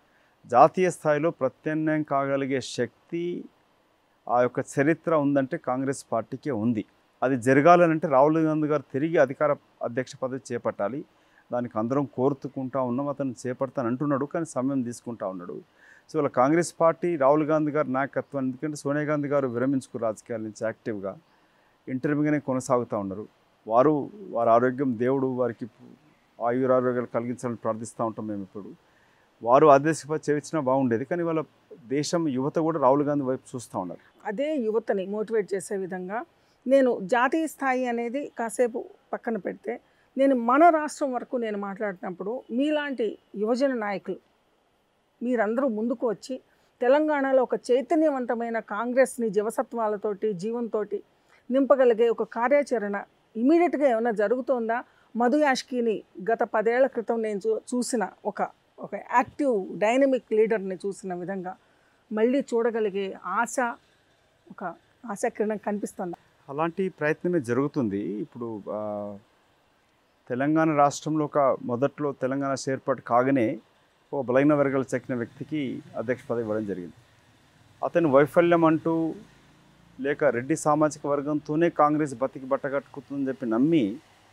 జాతీయ స్థాయిలో ప్రత్యామ్నాయం కాగలిగే శక్తి ఆ యొక్క చరిత్ర ఉందంటే కాంగ్రెస్ పార్టీకే ఉంది అది జరగాలనంటే రాహుల్ గాంధీ గారు తిరిగి అధికార అధ్యక్ష పదవి చేపట్టాలి దానికి అందరం కోరుతుకుంటా ఉన్నాం అతను చేపడతాను అంటున్నాడు కానీ సమయం తీసుకుంటా ఉన్నాడు సో ఇలా కాంగ్రెస్ పార్టీ రాహుల్ గాంధీ గారి నాయకత్వం ఎందుకంటే సోనియా గాంధీ గారు విరమించుకు రాజకీయాల నుంచి యాక్టివ్గా ఇంటర్వ్యూగానే కొనసాగుతూ ఉన్నారు వారు వారి ఆరోగ్యం దేవుడు వారికి ఆయురారోగ్యాలు కలిగించాలని ప్రార్థిస్తూ ఉంటాం మేము ఇప్పుడు వారు ఆదేశపై చేయించినా బాగుండేది కానీ వాళ్ళ దేశం యువత కూడా రాహుల్ గాంధీ వైపు చూస్తూ ఉన్నారు
అదే యువతని మోటివేట్ చేసే విధంగా నేను జాతీయ స్థాయి అనేది కాసేపు పక్కన పెడితే నేను మన రాష్ట్రం వరకు నేను మాట్లాడినప్పుడు మీలాంటి యువజన నాయకులు మీరందరూ ముందుకు వచ్చి తెలంగాణలో ఒక చైతన్యవంతమైన కాంగ్రెస్ని జీవసత్వాలతోటి జీవంతోటి నింపగలిగే ఒక కార్యాచరణ ఇమీడియట్గా ఏమైనా జరుగుతోందా మధు యాష్కిని గత పదేళ్ల క్రితం నేను చూ చూసిన ఒక ఒక యాక్టివ్ డైనమిక్ లీడర్ని చూసిన విధంగా మళ్ళీ చూడగలిగే ఆశ ఒక ఆశాకిరణం కనిపిస్తుంది
అలాంటి ప్రయత్నమే జరుగుతుంది ఇప్పుడు ఆ, తెలంగాణ రాష్ట్రంలో ఒక మొదట్లో తెలంగాణ ఏర్పాటు కాగానే ఒక బలైన వర్గాలు చెక్కిన వ్యక్తికి అధ్యక్ష పదవి ఇవ్వడం జరిగింది అతని వైఫల్యం అంటూ లేక రెడ్డి సామాజిక వర్గంతోనే కాంగ్రెస్ బతికి బట్టగట్టుకుతుందని చెప్పి నమ్మి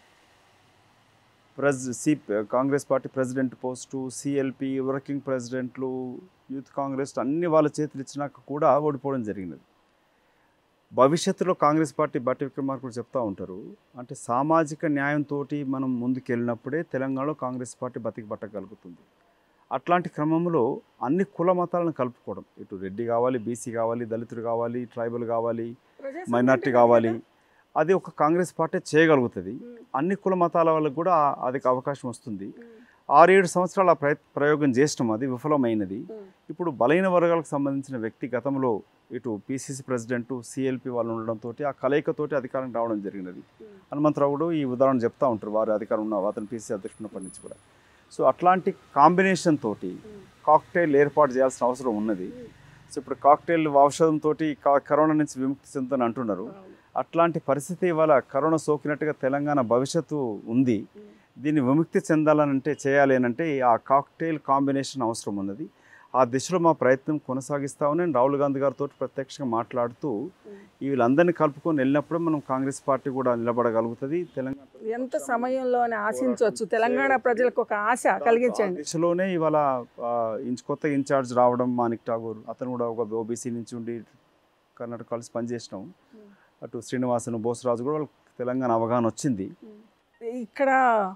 ప్రెజ్ సి Congress party president post CLP working ప్రెసిడెంట్లు యూత్ కాంగ్రెస్ అన్ని వాళ్ళ చేతులు ఇచ్చినాక కూడా ఓడిపోవడం జరిగినది భవిష్యత్తులో కాంగ్రెస్ పార్టీ బట్టి విక్రమార్కుడు చెప్తా ఉంటారు అంటే సామాజిక న్యాయంతో మనం ముందుకెళ్ళినప్పుడే తెలంగాణలో కాంగ్రెస్ పార్టీ బతికి పట్టగలుగుతుంది అట్లాంటి క్రమంలో అన్ని కుల మతాలను కలుపుకోవడం ఇటు రెడ్డి కావాలి బీసీ కావాలి దళితుడు కావాలి ట్రైబల్ కావాలి మైనార్టీ కావాలి అది ఒక కాంగ్రెస్ పార్టీ చేయగలుగుతుంది అన్ని కుల మతాల వాళ్ళకు కూడా అది అవకాశం వస్తుంది ఆరేడు సంవత్సరాల ప్రయ ప్రయోగం చేసినాం అది విఫలమైనది ఇప్పుడు బలైన వర్గాలకు సంబంధించిన వ్యక్తి గతంలో ఇటు పిసిసి ప్రెసిడెంట్ సిఎల్పి వాళ్ళు ఉండడంతో ఆ కలయికతోటి అధికారం రావడం జరిగినది హనుమంతరావు కూడా ఈ ఉదాహరణ చెప్తా ఉంటారు వారి అధికారం ఉన్న అతను పిసిసి అధ్యక్షున్నప్పటి నుంచి కూడా సో అట్లాంటి కాంబినేషన్ తోటి కాక్టైల్ ఏర్పాటు చేయాల్సిన అవసరం ఉన్నది సో ఇప్పుడు కాక్టైల్ ఔషధంతో కరోనా నుంచి విముక్తి చెందుతాను అంటున్నారు అట్లాంటి పరిస్థితి ఇవాళ కరోనా సోకినట్టుగా తెలంగాణ భవిష్యత్తు ఉంది దీన్ని విముక్తి చెందాలనంటే చేయాలి అని అంటే ఆ కాక్టైల్ కాంబినేషన్ అవసరం ఉన్నది ఆ దిశలో మా ప్రయత్నం కొనసాగిస్తామని నేను రాహుల్ గాంధీ గారితో ప్రత్యక్షంగా మాట్లాడుతూ వీళ్ళందరినీ కలుపుకొని వెళ్ళినప్పుడు మనం కాంగ్రెస్ పార్టీ కూడా నిలబడగలుగుతుంది తెలంగాణ
ఎంత సమయంలోనే ఆశించవచ్చు తెలంగాణ ప్రజలకు ఒక ఆశ కలిగించండి
ఆ దిశలోనే ఇవాళ ఆ, ఇన్స్ కొత్త ఇన్ఛార్జ్ రావడం మాణిక్ ఠాగూర్ అతను కూడా ఒక ఓబీసీ నుంచి ఉండి కర్ణాటక కలిసి పనిచేసినాం అటు శ్రీనివాసన్ బోసరాజు కూడా వాళ్ళకి తెలంగాణ అవగాహన వచ్చింది
ఇక్కడ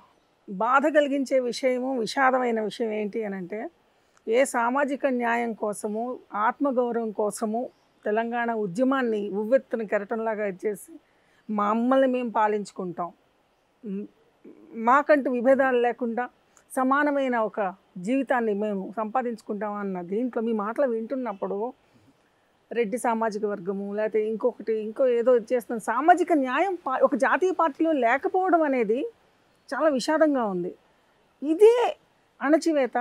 బాధ కలిగించే విషయము విషాదమైన విషయం ఏంటి అని అంటే ఏ సామాజిక న్యాయం కోసము ఆత్మగౌరవం కోసము తెలంగాణ ఉద్యమాన్ని ఉవ్వెత్తున కెరటంలాగా ఇచ్చేసి మమ్మల్ని మేము పాలించుకుంటాం మ్, మాకంటూ విభేదాలు లేకుండా సమానమైన ఒక జీవితాన్ని మేము సంపాదించుకుంటాం అన్న దీంట్లో మీ మాటలు వింటున్నప్పుడు రెడ్డి సామాజిక వర్గము లేకపోతే ఇంకొకటి ఇంకో ఏదో చేస్తున్న సామాజిక న్యాయం పా- ఒక జాతీయ పార్టీలో లేకపోవడం అనేది చాలా విషాదంగా ఉంది ఇదే అణచివేత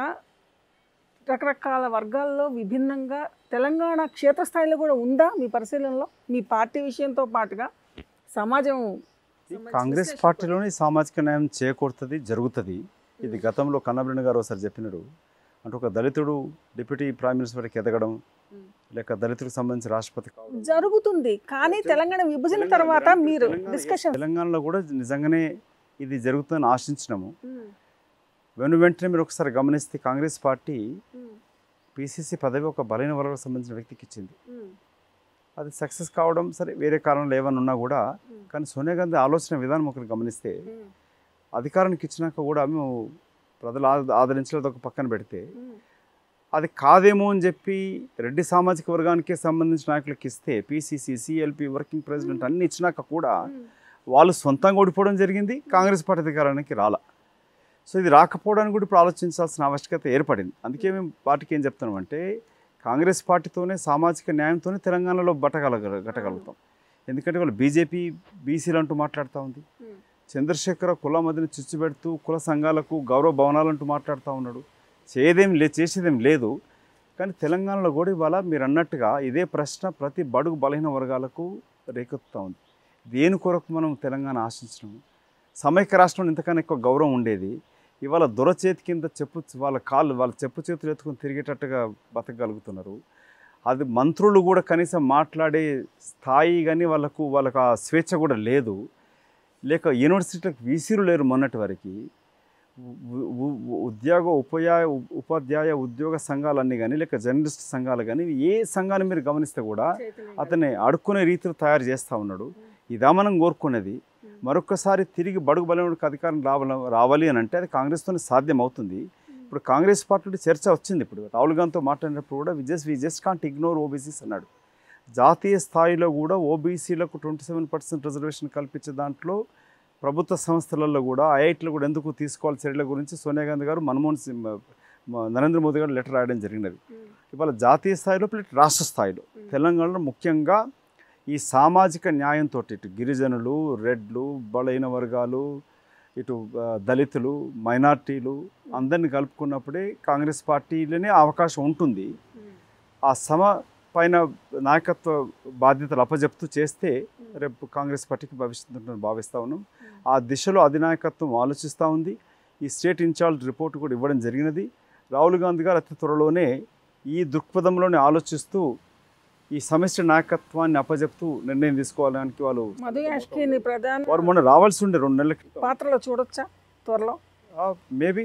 రకరకాల వర్గాల్లో విభిన్నంగా తెలంగాణ క్షేత్రస్థాయిలో కూడా ఉందా మీ పరిశీలనలో మీ పార్టీ విషయంతో పాటుగా సమాజం
కాంగ్రెస్ పార్టీలోనే సామాజిక న్యాయం చేకూరుతుంది జరుగుతుంది ఇది గతంలో కన్నబిరణ్ గారు ఒకసారి చెప్పినాడు అంటే ఒక దళితుడు డిప్యూటీ ప్రైమ్ మినిస్టర్కి ఎదగడం లేక దళితుడికి సంబంధించి రాష్ట్రపతి కావడం
జరుగుతుంది కానీ తెలంగాణ విభజన తర్వాత మీరు
తెలంగాణ-
డిస్కషన్
తెలంగాణలో కూడా నిజంగానే ఇది జరుగుతుందని ఆశించినాము వెను వెంటనే మీరు ఒకసారి గమనిస్తే కాంగ్రెస్ పార్టీ పిసిసి పదవి ఒక బలైన వర్గాలకు సంబంధించిన వ్యక్తికి ఇచ్చింది అది సక్సెస్ కావడం సరే వేరే కారణాలు ఏమైనా ఉన్నా కూడా కానీ సోనియా గాంధీ ఆలోచన విధానం ఒకటి గమనిస్తే అధికారానికి ఇచ్చినాక కూడా మేము ప్రజలు ఆద- ఆదరించలేదు ఒక పక్కన పెడితే అది కాదేమో అని చెప్పి రెడ్డి సామాజిక వర్గానికే సంబంధించిన నాయకులకు ఇస్తే పిసిసి సిఎల్పి వర్కింగ్ ప్రెసిడెంట్ అన్ని ఇచ్చినాక కూడా వాళ్ళు సొంతంగా ఓడిపోవడం జరిగింది కాంగ్రెస్ పార్టీ అధికారానికి రాల సో ఇది రాకపోవడానికి కూడా ఇప్పుడు ఆలోచించాల్సిన ఆవశ్యకత ఏర్పడింది అందుకే మేము పార్టీకి ఏం చెప్తున్నామంటే కాంగ్రెస్ పార్టీతోనే సామాజిక న్యాయంతోనే తెలంగాణలో బట్టగలగ గట్టగలుగుతాం ఎందుకంటే వాళ్ళు బీజేపీ బీసీలు అంటూ మాట్లాడుతూ ఉంది చంద్రశేఖర కుల మధ్యన చిచ్చు పెడుతూ కుల సంఘాలకు గౌరవ భవనాలంటూ మాట్లాడుతూ ఉన్నాడు చేయదేం లే చేసేదేం లేదు కానీ తెలంగాణలో కూడా ఇవాళ మీరు అన్నట్టుగా ఇదే ప్రశ్న ప్రతి బడుగు బలహీన వర్గాలకు రేకెత్తుతూ ఉంది దేని కొరకు మనం తెలంగాణ ఆశించినాము సమైక్య రాష్ట్రంలో ఇంతకన్నా ఎక్కువ గౌరవం ఉండేది ఇవాళ దొరచేతి కింద చెప్పు వాళ్ళ కాళ్ళు వాళ్ళ చెప్పు చేతులు ఎత్తుకొని తిరిగేటట్టుగా బతకగలుగుతున్నారు అది మంత్రులు కూడా కనీసం మాట్లాడే స్థాయి కానీ వాళ్ళకు వాళ్ళకు ఆ స్వేచ్ఛ కూడా లేదు లేక యూనివర్సిటీలకు వీసీలు లేరు మొన్నటి వరకు ఉ- ఉ- ఉ- ఉద్యోగ ఉపయాయ ఉపాధ్యాయ ఉద్యోగ సంఘాలన్నీ కానీ లేక జర్నలిస్ట్ సంఘాలు కానీ ఏ సంఘాన్ని మీరు గమనిస్తే కూడా అతన్ని అడుక్కునే రీతిలో తయారు చేస్తూ ఉన్నాడు ఇదా మనం కోరుకునేది మరొకసారి తిరిగి బడుగు బలముడికి అధికారం రావాల రావాలి అని అంటే అది కాంగ్రెస్తో సాధ్యం అవుతుంది ఇప్పుడు కాంగ్రెస్ పార్టీ చర్చ వచ్చింది ఇప్పుడు రాహుల్ గాంధీతో మాట్లాడినప్పుడు కూడా we just we just can't ignore OBCs అన్నాడు జాతీయ స్థాయిలో కూడా ఓబీసీలకు ట్వంటీ సెవెన్ పర్సెంట్ రిజర్వేషన్ కల్పించే దాంట్లో ప్రభుత్వ సంస్థలలో కూడా ఐఐటీలు కూడా ఎందుకు తీసుకోవాలి చర్యల గురించి సోనియా గాంధీ గారు మన్మోహన్ సింగ్ మ- నరేంద్ర మోదీ గారు లెటర్ రాయడం జరిగినది ఇవాళ జాతీయ స్థాయిలో ప్లస్ రాష్ట్ర స్థాయిలో తెలంగాణలో ముఖ్యంగా ఈ సామాజిక న్యాయంతో ఇటు గిరిజనులు రెడ్లు బలైన వర్గాలు ఇటు ఆ, దళితులు మైనార్టీలు అందరిని కలుపుకున్నప్పుడే కాంగ్రెస్ పార్టీలోనే అవకాశం ఉంటుంది ఆ సమ పైన నాయకత్వ బాధ్యతలు అప్పజెప్తూ చేస్తే రేపు కాంగ్రెస్ పార్టీకి భవిష్యత్తు ఉంటుందని భావిస్తా ఉన్నాం ఆ దిశలో అధినాయకత్వం ఆలోచిస్తూ ఉంది ఈ స్టేట్ ఇన్ఛార్జ్ రిపోర్ట్ కూడా ఇవ్వడం జరిగినది రాహుల్ గాంధీ గారు అతి త్వరలోనే ఈ దృక్పథంలోనే ఆలోచిస్తూ ఈ సమిష్టి నాయకత్వాన్ని అప్పజెప్తూ నిర్ణయం తీసుకోవడానికి వాళ్ళు
మధు యాష్కిని ప్రధాన
వారు మొన్న రావాల్సి ఉండే రెండు నెలల క్రితం
పాత్రలో చూడొచ్చా త్వరలో
maybe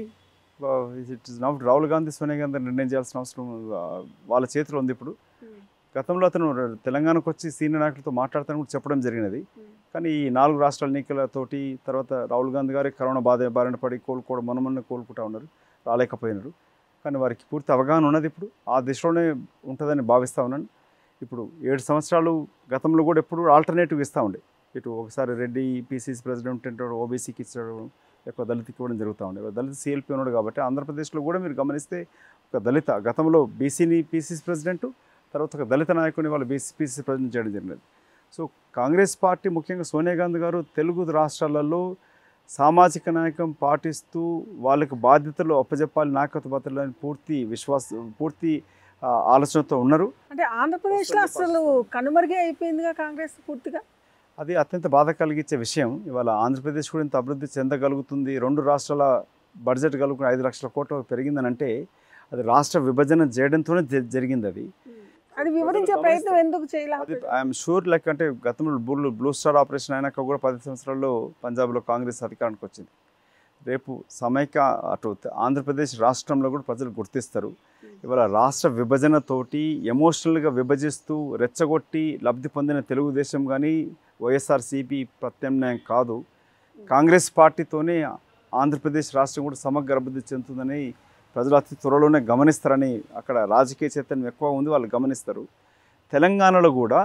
it is not Rahul Gandhi Sonia Gandhi నిర్ణయం చేయాల్సిన అవసరం ఆ, వాళ్ళ చేతిలో ఉంది ఇప్పుడు గతంలో అతను తెలంగాణకు వచ్చి సీనియర్ నాయకులతో మాట్లాడతానని కూడా చెప్పడం జరిగినది కానీ ఈ నాలుగు రాష్ట్రాల ఎన్నికలతోటి తర్వాత రాహుల్ గాంధీ గారి కరోనా బాధ బారిన పడి కోలుకోవడం మొన్న మొన్న కోలుకుంటా ఉన్నారు రాలేకపోయినారు కానీ వారికి పూర్తి అవగాహన ఉన్నది ఇప్పుడు ఆ దిశలోనే ఉంటుందని భావిస్తూ ఉన్నాను ఇప్పుడు ఏడు సంవత్సరాలు గతంలో కూడా ఎప్పుడు ఆల్టర్నేటివ్ ఇస్తూ ఉండే ఇటు ఒకసారి రెడ్డి పీసీసీ ప్రెసిడెంట్ అంటాడు ఓబీసీకి ఇచ్చాడు ఎక్కువ దళితకి ఇవ్వడం జరుగుతూ ఉండే దళిత సిఎల్పీ ఉన్నాడు కాబట్టి ఆంధ్రప్రదేశ్లో కూడా మీరు గమనిస్తే ఒక దళిత గతంలో బీసీని పీసీసీ ప్రెసిడెంట్ తర్వాత ఒక దళిత నాయకుని వాళ్ళు బీసీ పీసీసీ ప్రెసిడెంట్ చేయడం జరిగినది సో కాంగ్రెస్ పార్టీ ముఖ్యంగా సోనియా గాంధీ గారు తెలుగు రాష్ట్రాలలో సామాజిక నాయకం పాటిస్తూ వాళ్ళకి బాధ్యతలు అప్పజెప్పాలి నాయకత్వ బాధ్యతలు పూర్తి విశ్వాస పూర్తి ఆ, ఆలోచనతో ఉన్నారు
అంటే ఆంధ్రప్రదేశ్లో అసలు కనుమరుగే అయిపోయిందిగా కాంగ్రెస్ పూర్తిగా
అది అత్యంత బాధ కలిగించే విషయం ఇవాళ ఆంధ్రప్రదేశ్ కూడా ఇంత అభివృద్ధి చెందగలుగుతుంది రెండు రాష్ట్రాల బడ్జెట్ కలుగుకుని ఐదు లక్షల కోట్లు పెరిగిందని అంటే అది రాష్ట్ర విభజన చేయడంతోనే జ- జరిగింది అది
అది వివరించే ప్రయత్నం ఎందుకు
అది
చేయాలి
ఐఎమ్ షూర్ లైక్ అంటే గతంలో బ్లూ బ్లూ స్టార్ ఆపరేషన్ అయినాక కూడా పది సంవత్సరాల్లో పంజాబ్లో కాంగ్రెస్ అధికారానికి వచ్చింది రేపు సమైక్య అటు ఆంధ్రప్రదేశ్ రాష్ట్రంలో కూడా ప్రజలు గుర్తిస్తారు ఇవాళ రాష్ట్ర విభజనతోటి ఎమోషనల్గా విభజిస్తూ రెచ్చగొట్టి లబ్ధి పొందిన తెలుగుదేశం కానీ వైఎస్ఆర్సీపీ ప్రత్యామ్నాయం కాదు కాంగ్రెస్ పార్టీతోనే ఆంధ్రప్రదేశ్ రాష్ట్రం కూడా సమగ్ర అభివృద్ధి చెందుతుందని ప్రజలు అతి త్వరలోనే గమనిస్తారని అక్కడ రాజకీయ చైతన్యం ఎక్కువ ఉంది వాళ్ళు గమనిస్తారు తెలంగాణలో కూడా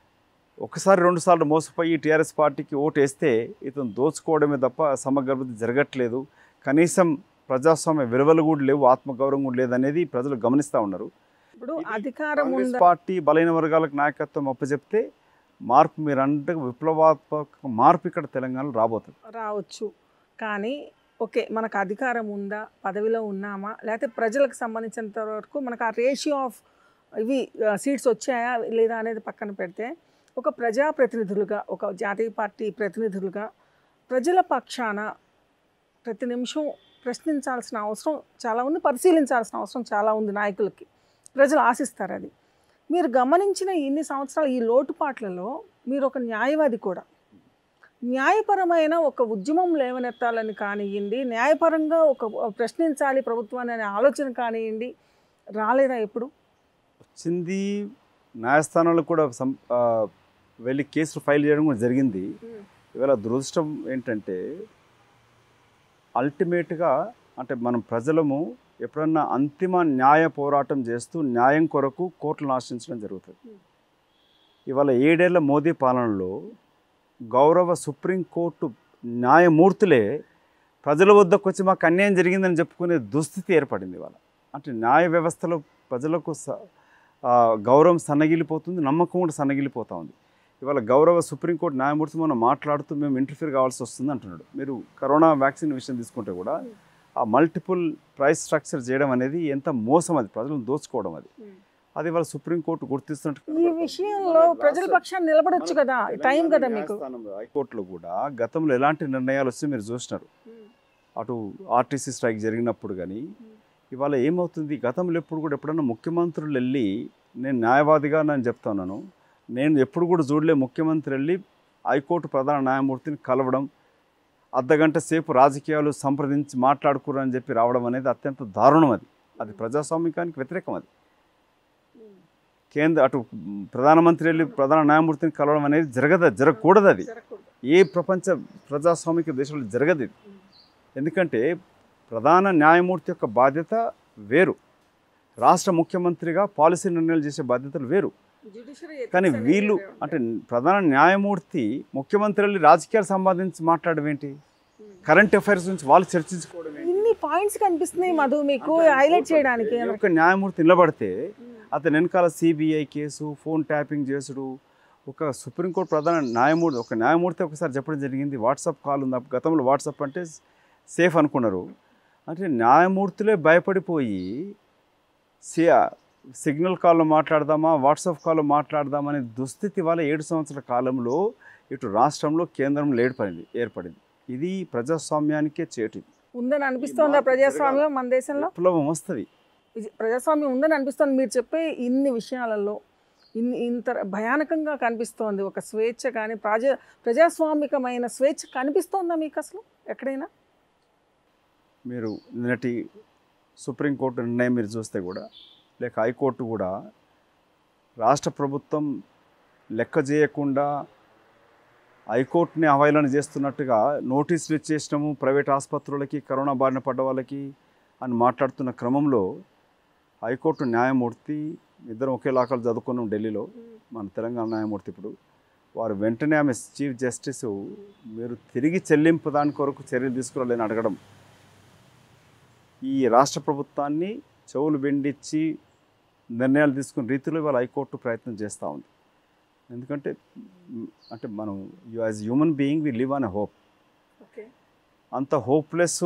ఒకసారి రెండుసార్లు మోసపోయి టీఆర్ఎస్ పార్టీకి ఓటు వేస్తే ఇతను దోచుకోవడమే తప్ప సమగ్ర అభివృద్ధి జరగట్లేదు కనీసం ప్రజాస్వామ్య విలువలు కూడా లేవు ఆత్మగౌరవం కూడా లేదనేది ప్రజలు గమనిస్తూ ఉన్నారు
ఇప్పుడు అధికారం
కాంగ్రెస్
ఉందా
పార్టీ బలైన వర్గాలకు నాయకత్వం అప్పచెప్తే మార్పు మీరు అంటే విప్లవాత్మక మార్పు ఇక్కడ తెలంగాణలో రాబోతుంది
రావచ్చు కానీ ఓకే మనకు అధికారం ఉందా పదవిలో ఉన్నామా లేకపోతే ప్రజలకు సంబంధించినంత వరకు మనకు ఆ రేషియో ఆఫ్ ఇవి సీట్స్ వచ్చాయా లేదా అనేది పక్కన పెడితే ఒక ప్రజాప్రతినిధులుగా ఒక జాతీయ పార్టీ ప్రతినిధులుగా ప్రజల పక్షాన ప్రతి నిమిషం ప్రశ్నించాల్సిన అవసరం చాలా ఉంది పరిశీలించాల్సిన అవసరం చాలా ఉంది నాయకులకి ప్రజలు ఆశిస్తారు అది మీరు గమనించిన ఇన్ని సంవత్సరాలు ఈ లోటుపాట్లలో మీరు ఒక న్యాయవాది కూడా న్యాయపరమైన ఒక ఉద్యమం లేవనెత్తాలని కానివ్వండి న్యాయపరంగా ఒక ప్రశ్నించాలి ప్రభుత్వాన్ని అనే ఆలోచన కానివ్వండి రాలేదా ఎప్పుడు
వచ్చింది న్యాయస్థానాలు కూడా సం ఆ, వెళ్ళి కేసులు ఫైల్ చేయడం కూడా జరిగింది ఇవాళ దురదృష్టం ఏంటంటే అల్టిమేట్గా అంటే మనం ప్రజలము ఎప్పుడన్నా అంతిమ న్యాయ పోరాటం చేస్తూ న్యాయం కొరకు కోర్టులను ఆశ్రయించడం జరుగుతుంది ఇవాళ ఏడేళ్ల మోదీ పాలనలో గౌరవ సుప్రీంకోర్టు న్యాయమూర్తులే ప్రజల వద్దకు వచ్చి మాకు అన్యాయం జరిగిందని చెప్పుకునే దుస్థితి ఏర్పడింది ఇవాళ అంటే న్యాయ వ్యవస్థలో ప్రజలకు స- ఆ, గౌరవం సన్నగిలిపోతుంది నమ్మకం కూడా సన్నగిలిపోతూ ఉంది ఇవాళ గౌరవ సుప్రీంకోర్టు న్యాయమూర్తి మనం మాట్లాడుతూ మేము ఇంటర్ఫియర్ కావాల్సి వస్తుంది అంటున్నాడు మీరు కరోనా వ్యాక్సిన్ విషయం తీసుకుంటే కూడా ఆ మల్టిపుల్ ప్రైస్ స్ట్రక్చర్ చేయడం అనేది ఎంత మోసం అది ప్రజలను దోచుకోవడం అది అది వాళ్ళ సుప్రీంకోర్టు గుర్తిస్తున్నట్టు
ఈ విషయంలో ప్రజల పక్షాన్ని నిలబడొచ్చు కదా టైం కదా మీకు
హైకోర్టులో కూడా గతంలో ఎలాంటి నిర్ణయాలు వస్తే మీరు చూసినారు అటు ఆర్టీసీ స్ట్రైక్ జరిగినప్పుడు కానీ ఇవాళ ఏమవుతుంది గతంలో ఎప్పుడు కూడా ఎప్పుడన్నా ముఖ్యమంత్రులు వెళ్ళి నేను న్యాయవాదిగా నేను చెప్తున్నాను నేను ఎప్పుడు కూడా చూడలే ముఖ్యమంత్రి వెళ్ళి హైకోర్టు ప్రధాన న్యాయమూర్తిని కలవడం అర్ధగంట సేపు రాజకీయాలు సంప్రదించి మాట్లాడుకురు అని చెప్పి రావడం అనేది అత్యంత దారుణం అది అది ప్రజాస్వామికానికి వ్యతిరేకం అది కేంద్ర అటు ప్రధానమంత్రి వెళ్ళి ప్రధాన న్యాయమూర్తిని కలవడం అనేది జరగదు జరగకూడదు అది ఏ ప్రపంచ ప్రజాస్వామిక దేశంలో జరగదు ఇది ఎందుకంటే ప్రధాన న్యాయమూర్తి యొక్క బాధ్యత వేరు రాష్ట్ర ముఖ్యమంత్రిగా పాలసీ నిర్ణయాలు చేసే బాధ్యతలు వేరు కానీ వీళ్ళు అంటే ప్రధాన న్యాయమూర్తి ముఖ్యమంత్రి వెళ్ళి రాజకీయాలు సంబంధించి మాట్లాడడం ఏంటి కరెంట్ అఫైర్స్ గురించి వాళ్ళు చర్చించుకోవడం ఏంటి
ఇన్ని పాయింట్స్ కనిపిస్తున్నాయి మధు మీకు హైలైట్ చేయడానికి
ఈ యొక్క న్యాయమూర్తి నిలబడితే అతని వెనకాల సిబిఐ కేసు ఫోన్ ట్యాపింగ్ చేసుడు ఒక సుప్రీంకోర్టు ప్రధాన న్యాయమూర్తి ఒక న్యాయమూర్తి ఒకసారి చెప్పడం జరిగింది వాట్సాప్ కాల్ ఉంది అప్పుడు గతంలో వాట్సాప్ అంటే సేఫ్ అనుకున్నారు అంటే న్యాయమూర్తులే భయపడిపోయి సి సిగ్నల్ కాల్లో మాట్లాడదామా వాట్సాప్ కాల్లో మాట్లాడదామా అనే దుస్థితి వల్ల ఏడు సంవత్సరాల కాలంలో ఇటు రాష్ట్రంలో కేంద్రంలో ఏర్పడింది ఏర్పడింది ఇది ప్రజాస్వామ్యానికే చేటు
ఉందని అనిపిస్తోందా ప్రజాస్వామ్యం మన దేశంలో
విప్లవం వస్తుంది
ఇది ప్రజాస్వామ్యం ఉందని అనిపిస్తోంది మీరు చెప్పే ఇన్ని విషయాలలో ఇన్ని ఇంత భయానకంగా కనిపిస్తోంది ఒక స్వేచ్ఛ కానీ ప్రజా ప్రజాస్వామికమైన స్వేచ్ఛ కనిపిస్తోందా మీకు అసలు ఎక్కడైనా
మీరు నిన్నటి సుప్రీంకోర్టు నిర్ణయం మీరు చూస్తే కూడా లేక హైకోర్టు కూడా రాష్ట్ర ప్రభుత్వం లెక్క చేయకుండా హైకోర్టుని అవహేళన చేస్తున్నట్టుగా నోటీసులు ఇచ్చేసినాము ప్రైవేట్ ఆసుపత్రులకి కరోనా బారిన పడ్డ వాళ్ళకి అని మాట్లాడుతున్న క్రమంలో హైకోర్టు న్యాయమూర్తి ఇద్దరం ఒకే లాకలు చదువుకున్నాం ఢిల్లీలో మన తెలంగాణ న్యాయమూర్తి ఇప్పుడు వారు వెంటనే ఆమె చీఫ్ జస్టిస్ మీరు తిరిగి చెల్లింపు దాని కొరకు చర్యలు తీసుకురాలేని అడగడం ఈ రాష్ట్ర ప్రభుత్వాన్ని చెవులు బెండిచ్చి నిర్ణయాలు తీసుకునే రీతిలో ఇవాళ హైకోర్టు ప్రయత్నం చేస్తూ ఉంది ఎందుకంటే మ్, అంటే మనం as human being we live on hope
okay
అంత హోప్లెస్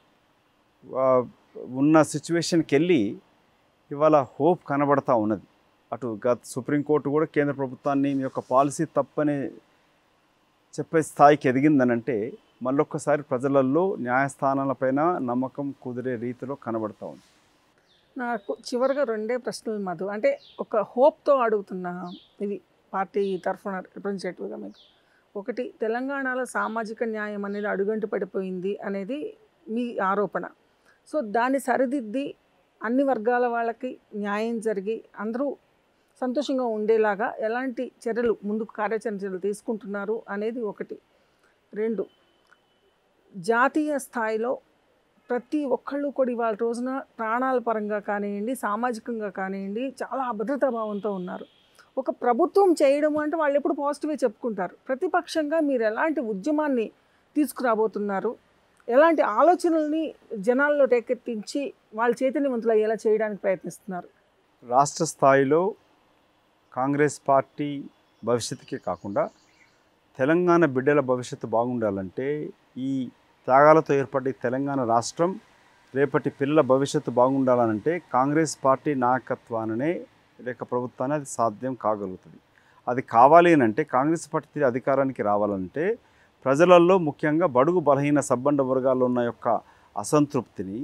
ఉన్న సిచ్యువేషన్కి వెళ్ళి ఇవాళ హోప్ కనబడతా ఉన్నది అటు గత సుప్రీంకోర్టు కూడా కేంద్ర ప్రభుత్వాన్ని మీ యొక్క పాలసీ తప్పని చెప్పే స్థాయికి ఎదిగిందనంటే మళ్ళొక్కసారి ప్రజలలో న్యాయస్థానాలపైన నమ్మకం కుదిరే రీతిలో కనబడతా ఉంది
నాకు చివరిగా రెండే ప్రశ్నలు మధు అంటే ఒక హోప్తో అడుగుతున్నా ఇవి పార్టీ తరఫున రిప్రజెంటేటివ్గా మీకు ఒకటి తెలంగాణలో సామాజిక న్యాయం అనేది అడుగంటు పడిపోయింది అనేది మీ ఆరోపణ సో దాన్ని సరిదిద్ది అన్ని వర్గాల వాళ్ళకి న్యాయం జరిగి అందరూ సంతోషంగా ఉండేలాగా ఎలాంటి చర్యలు ముందుకు కార్యాచరణ చర్యలు తీసుకుంటున్నారు అనేది ఒకటి రెండు జాతీయ స్థాయిలో ప్రతి ఒక్కళ్ళు కూడా ఇవాళ రోజున ప్రాణాల పరంగా కానివ్వండి సామాజికంగా కానివ్వండి చాలా అభద్రతా భావంతో ఉన్నారు ఒక ప్రభుత్వం చేయడం అంటే వాళ్ళు ఎప్పుడు పాజిటివే చెప్పుకుంటారు ప్రతిపక్షంగా మీరు ఎలాంటి ఉద్యమాన్ని తీసుకురాబోతున్నారు ఎలాంటి ఆలోచనల్ని జనాల్లో రేకెత్తించి వాళ్ళ చైతన్యవంతులు అయ్యేలా చేయడానికి ప్రయత్నిస్తున్నారు
రాష్ట్ర స్థాయిలో కాంగ్రెస్ పార్టీ భవిష్యత్తుకే కాకుండా తెలంగాణ బిడ్డల భవిష్యత్తు బాగుండాలంటే ఈ త్యాగాలతో ఏర్పడే తెలంగాణ రాష్ట్రం రేపటి పిల్లల భవిష్యత్తు బాగుండాలనంటే కాంగ్రెస్ పార్టీ నాయకత్వాననే లేక ప్రభుత్వాన్ని అది సాధ్యం కాగలుగుతుంది అది కావాలి అని అంటే కాంగ్రెస్ పార్టీ అధికారానికి రావాలంటే ప్రజలలో ముఖ్యంగా బడుగు బలహీన సబ్బండ వర్గాల్లో ఉన్న యొక్క అసంతృప్తిని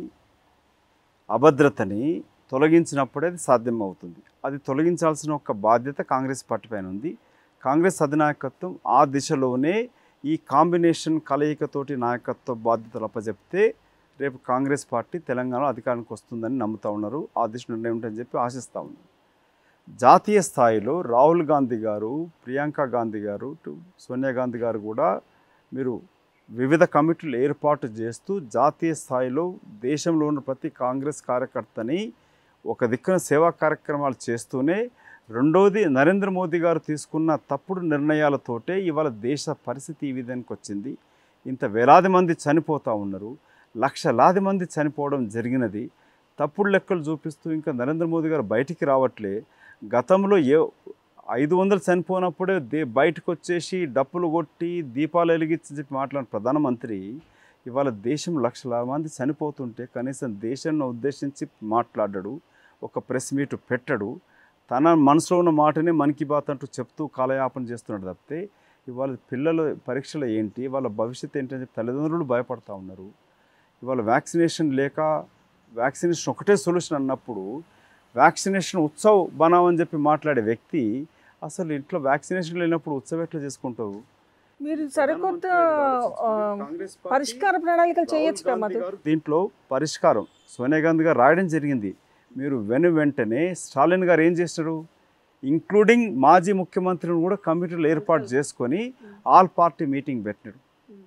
అభద్రతని తొలగించినప్పుడే అది సాధ్యం అవుతుంది అది తొలగించాల్సిన ఒక బాధ్యత కాంగ్రెస్ పార్టీ పైన ఉంది కాంగ్రెస్ అధినాయకత్వం ఆ దిశలోనే ఈ కాంబినేషన్ కలయికతోటి నాయకత్వ బాధ్యతలు అప్పచెప్తే రేపు కాంగ్రెస్ పార్టీ తెలంగాణ అధికారానికి వస్తుందని నమ్ముతా ఉన్నారు ఆ దిశ నిర్ణయం ఉంటుందని చెప్పి ఆశిస్తూ ఉన్నారు జాతీయ స్థాయిలో రాహుల్ గాంధీ గారు ప్రియాంక గాంధీ గారు టు సోనియా గాంధీ గారు కూడా మీరు వివిధ కమిటీలు ఏర్పాటు చేస్తూ జాతీయ స్థాయిలో దేశంలో ఉన్న ప్రతి కాంగ్రెస్ కార్యకర్తని ఒక దిక్కున సేవా కార్యక్రమాలు చేస్తూనే రెండోది నరేంద్ర మోదీ గారు తీసుకున్న తప్పుడు నిర్ణయాలతోటే ఇవాళ దేశ పరిస్థితి ఈ విధానికి వచ్చింది ఇంత వేలాది మంది చనిపోతూ ఉన్నారు లక్షలాది మంది చనిపోవడం జరిగినది తప్పుడు లెక్కలు చూపిస్తూ ఇంకా నరేంద్ర మోదీ గారు బయటికి రావట్లే గతంలో ఏ ఐదు వందలు చనిపోయినప్పుడే దే బయటకు వచ్చేసి డప్పులు కొట్టి దీపాలు వెలిగించి చెప్పి మాట్లాడిన ప్రధానమంత్రి ఇవాళ దేశం లక్షల మంది చనిపోతుంటే కనీసం దేశాన్ని ఉద్దేశించి మాట్లాడడు ఒక ప్రెస్ మీట్ పెట్టడు తన మనసులో ఉన్న మాటని మన్ కీ బాత్ అంటూ చెప్తూ కాలయాపన చేస్తున్నాడు తప్పితే ఇవాళ పిల్లల పరీక్షలు ఏంటి వాళ్ళ భవిష్యత్తు ఏంటి అని చెప్పి తల్లిదండ్రులు భయపడతా ఉన్నారు ఇవాళ వ్యాక్సినేషన్ లేక వ్యాక్సినేషన్ ఒకటే సొల్యూషన్ అన్నప్పుడు వ్యాక్సినేషన్ ఉత్సవ్ బనావ్ అని చెప్పి మాట్లాడే వ్యక్తి అసలు ఇంట్లో వ్యాక్సినేషన్ లేనప్పుడు ఉత్సవం ఎట్లా చేసుకుంటావు
మీరు సరికొత్త ఆ, పరిష్కార ప్రణాళికలు చేయొచ్చు కదా మధు
దీంట్లో పరిష్కారం సోనియా గాంధీ గారు రాయడం జరిగింది మీరు వెను వెంటనే స్టాలిన్ గారు ఏం చేస్తారు ఇంక్లూడింగ్ మాజీ ముఖ్యమంత్రిని కూడా కమిటీలు ఏర్పాటు చేసుకొని ఆల్ పార్టీ మీటింగ్ పెట్టినారు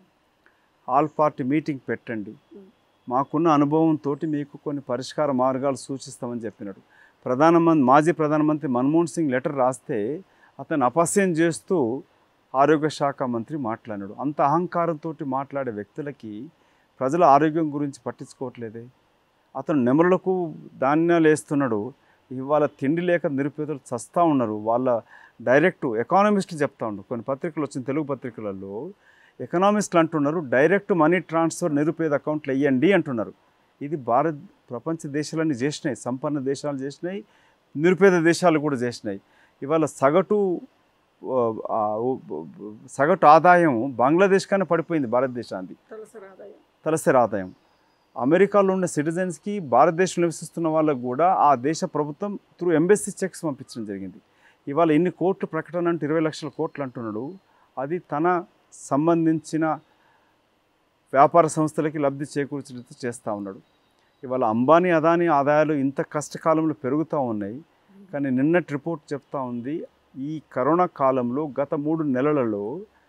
ఆల్ పార్టీ మీటింగ్ పెట్టండి మాకున్న అనుభవంతో మీకు కొన్ని పరిష్కార మార్గాలు సూచిస్తామని చెప్పినాడు ప్రధానమంత్రి మాజీ ప్రధానమంత్రి మన్మోహన్ సింగ్ లెటర్ రాస్తే అతను అపస్యం చేస్తూ ఆరోగ్య శాఖ మంత్రి మాట్లాడాడు అంత అహంకారంతో మాట్లాడే వ్యక్తులకి ప్రజల ఆరోగ్యం గురించి పట్టించుకోవట్లేదే అతను నెమరులకు ధాన్యాలు వేస్తున్నాడు ఇవాళ తిండి లేక నిరుపేదలు చస్తూ ఉన్నారు వాళ్ళ డైరెక్ట్ ఎకానమిస్టులు చెప్తా ఉన్నారు కొన్ని పత్రికలు వచ్చిన తెలుగు పత్రికలలో ఎకనామిస్టులు అంటున్నారు డైరెక్ట్ మనీ ట్రాన్స్ఫర్ నిరుపేద అకౌంట్లు వేయండి అంటున్నారు ఇది భారత్ ప్రపంచ దేశాలన్నీ చేసినాయి సంపన్న దేశాలు చేసినాయి నిరుపేద దేశాలు కూడా చేసినాయి ఇవాళ సగటు ఆ, ఆ, సగటు ఆదాయం బంగ్లాదేశ్ కన్నా పడిపోయింది భారతదేశానికి తలసరి ఆదాయం అమెరికాలో ఉన్న సిటిజన్స్కి భారతదేశంలో నివసిస్తున్న వాళ్ళకు కూడా ఆ దేశ ప్రభుత్వం త్రూ ఎంబెస్సీ చెక్స్ పంపించడం జరిగింది ఇవాళ ఇన్ని కోట్లు ప్రకటన అంటే ఇరవై లక్షల కోట్లు అంటున్నాడు అది తన సంబంధించిన వ్యాపార సంస్థలకి లబ్ధి చేకూర్చేటట్టు చేస్తూ ఉన్నాడు ఇవాళ అంబానీ అదానీ ఆదాయాలు ఇంత కష్టకాలంలో పెరుగుతూ ఉన్నాయి కానీ నిన్నటి రిపోర్ట్ చెప్తా ఉంది ఈ కరోనా కాలంలో గత మూడు నెలలలో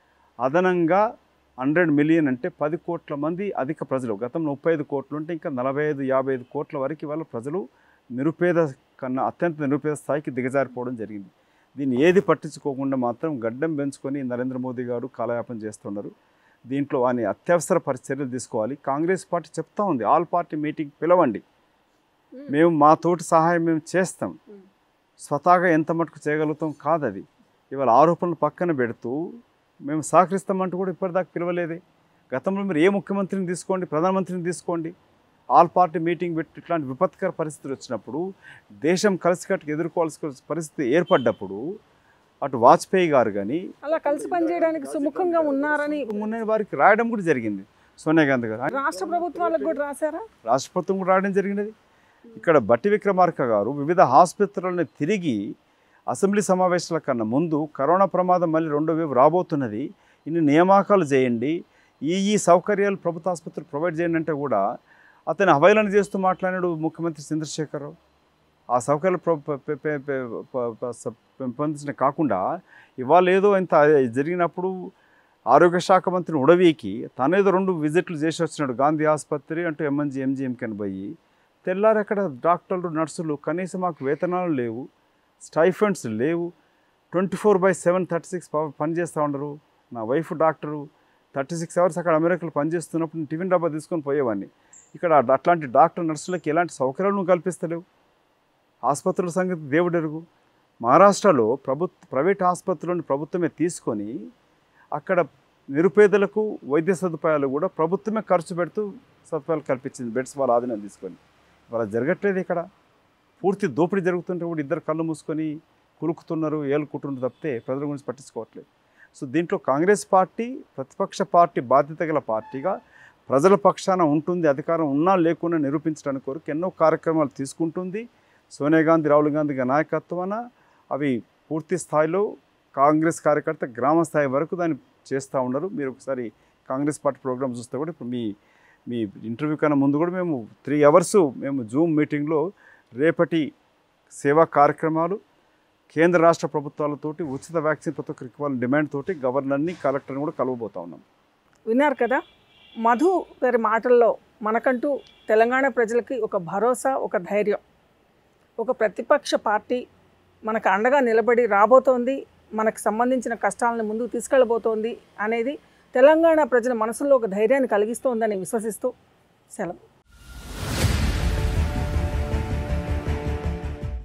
అదనంగా హండ్రెడ్ మిలియన్ అంటే పది కోట్ల మంది అధిక ప్రజలు గతంలో ముప్పై ఐదు కోట్లు ఉంటే ఇంకా నలభై ఐదు యాభై ఐదు కోట్ల వరకు వాళ్ళ ప్రజలు నిరుపేద కన్నా అత్యంత నిరుపేద స్థాయికి దిగజారిపోవడం జరిగింది దీన్ని ఏది పట్టించుకోకుండా మాత్రం గడ్డం పెంచుకొని నరేంద్ర మోదీ గారు కాలయాపన చేస్తున్నారు దీంట్లో అని అత్యవసర పరిచర్యలు తీసుకోవాలి కాంగ్రెస్ పార్టీ చెప్తా ఉంది ఆల్ పార్టీ మీటింగ్ పిలవండి మేము మా తోటి సహాయం మేము చేస్తాం స్వతహాగా ఎంత మటుకు చేయగలుగుతాం కాదు అది ఇవాళ ఆరోపణలు పక్కన పెడుతూ మేము సహకరిస్తామంటూ కూడా ఇప్పటిదాకా పిలవలేదే గతంలో మీరు ఏ ముఖ్యమంత్రిని తీసుకోండి ప్రధానమంత్రిని తీసుకోండి ఆల్ పార్టీ మీటింగ్ పెట్టి ఇట్లాంటి విపత్కర పరిస్థితులు వచ్చినప్పుడు దేశం కలిసికట్టుకు ఎదుర్కోవాల్సిన పరిస్థితి ఏర్పడ్డప్పుడు అటు వాజ్పేయి గారు కానీ
అలా కలిసి పనిచేయడానికి సుముఖంగా ఉన్నారని
ఉన్న వారికి రాయడం కూడా జరిగింది సోనియా గాంధీ గారు
రాష్ట్ర ప్రభుత్వాలకు కూడా రాశారా
రాష్ట్ర ప్రభుత్వం కూడా రాయడం జరిగినది ఇక్కడ బట్టి విక్రమార్క గారు వివిధ ఆసుపత్రులను తిరిగి అసెంబ్లీ సమావేశాల కన్నా ముందు కరోనా ప్రమాదం మళ్ళీ రెండో వేవ్ రాబోతున్నది ఇన్ని నియామకాలు చేయండి ఈ ఈ సౌకర్యాలు ప్రభుత్వ ఆసుపత్రులు ప్రొవైడ్ చేయండి అంటే కూడా అతను అవహేళన చేస్తూ మాట్లాడాడు ముఖ్యమంత్రి చంద్రశేఖరరావు ఆ సౌకర్యాలు ప్ర- పె- పె- పె- పె- ప- ప- స- పెంపొందించిన కాకుండా ఇవాళ ఏదో ఇంత జరిగినప్పుడు ఆరోగ్య శాఖ మంత్రిని ఉడవీకి తనేదో రెండు విజిట్లు చేసి వచ్చినాడు గాంధీ ఆసుపత్రి అంటూ ఎంఎన్జీ ఎంజీఎంకి అని పోయి తెల్లారి అక్కడ డాక్టర్లు నర్సులు కనీసం మాకు వేతనాలు లేవు స్టైఫండ్స్ లేవు twenty four by seven thirty six పని చేస్తూ ఉండరు నా wife doctor thirty six hours అక్కడ అమెరికాలో పనిచేస్తున్నప్పుడు నేను టిఫిన్ డబ్బా తీసుకొని పోయేవాడిని ఇక్కడ అట్లాంటి డాక్టర్ నర్సులకి ఎలాంటి సౌకర్యాలు నువ్వు కల్పిస్తలేవు ఆసుపత్రుల సంగతి దేవుడెరుగు మహారాష్ట్రలో ప్రభుత్వ ప్రైవేట్ ఆసుపత్రులను ప్రభుత్వమే తీసుకొని అక్కడ నిరుపేదలకు వైద్య సదుపాయాలు కూడా ప్రభుత్వమే ఖర్చు పెడుతూ సదుపాయాలు కల్పించింది బెడ్స్ వాళ్ళ ఆధీనం తీసుకొని వాళ్ళ జరగట్లేదు ఇక్కడ పూర్తి దోపిడీ జరుగుతుంటే కూడా ఇద్దరు కళ్ళు మూసుకొని కులుకుతున్నారు ఏలుకుంటున్నారు తప్పితే ప్రజల గురించి పట్టించుకోవట్లేదు సో దీంట్లో కాంగ్రెస్ పార్టీ ప్రతిపక్ష పార్టీ బాధ్యత గల పార్టీగా ప్రజల పక్షాన ఉంటుంది అధికారం ఉన్నా లేకున్నా నిరూపించడానికి కొరకు ఎన్నో కార్యక్రమాలు తీసుకుంటుంది సోనియా గాంధీ రాహుల్ గాంధీ గారి నాయకత్వాన అవి పూర్తి స్థాయిలో కాంగ్రెస్ కార్యకర్త గ్రామ స్థాయి వరకు దాన్ని చేస్తూ ఉన్నారు మీరు ఒకసారి కాంగ్రెస్ పార్టీ ప్రోగ్రామ్ చూస్తే కూడా ఇప్పుడు మీ మీ ఇంటర్వ్యూ కన్నా ముందు కూడా మేము త్రీ అవర్స్ మేము జూమ్ మీటింగ్లో రేపటి సేవా కార్యక్రమాలు కేంద్ర రాష్ట్ర ప్రభుత్వాలతోటి ఉచిత వ్యాక్సిన్ ప్రతి ఒక్కరికి ఇవ్వాలని డిమాండ్ తోటి గవర్నర్ని కలెక్టర్ని కూడా కలవబోతా ఉన్నాం
విన్నారు కదా మధు గారి మాటల్లో మనకంటూ తెలంగాణ ప్రజలకి ఒక భరోసా ఒక ధైర్యం ఒక ప్రతిపక్ష పార్టీ మనకు అండగా నిలబడి రాబోతోంది మనకు సంబంధించిన కష్టాలను ముందుకు తీసుకెళ్ళబోతోంది అనేది తెలంగాణ ప్రజల మనసులో ఒక ధైర్యాన్ని కలిగిస్తోందని విశ్వసిస్తూ సెలవు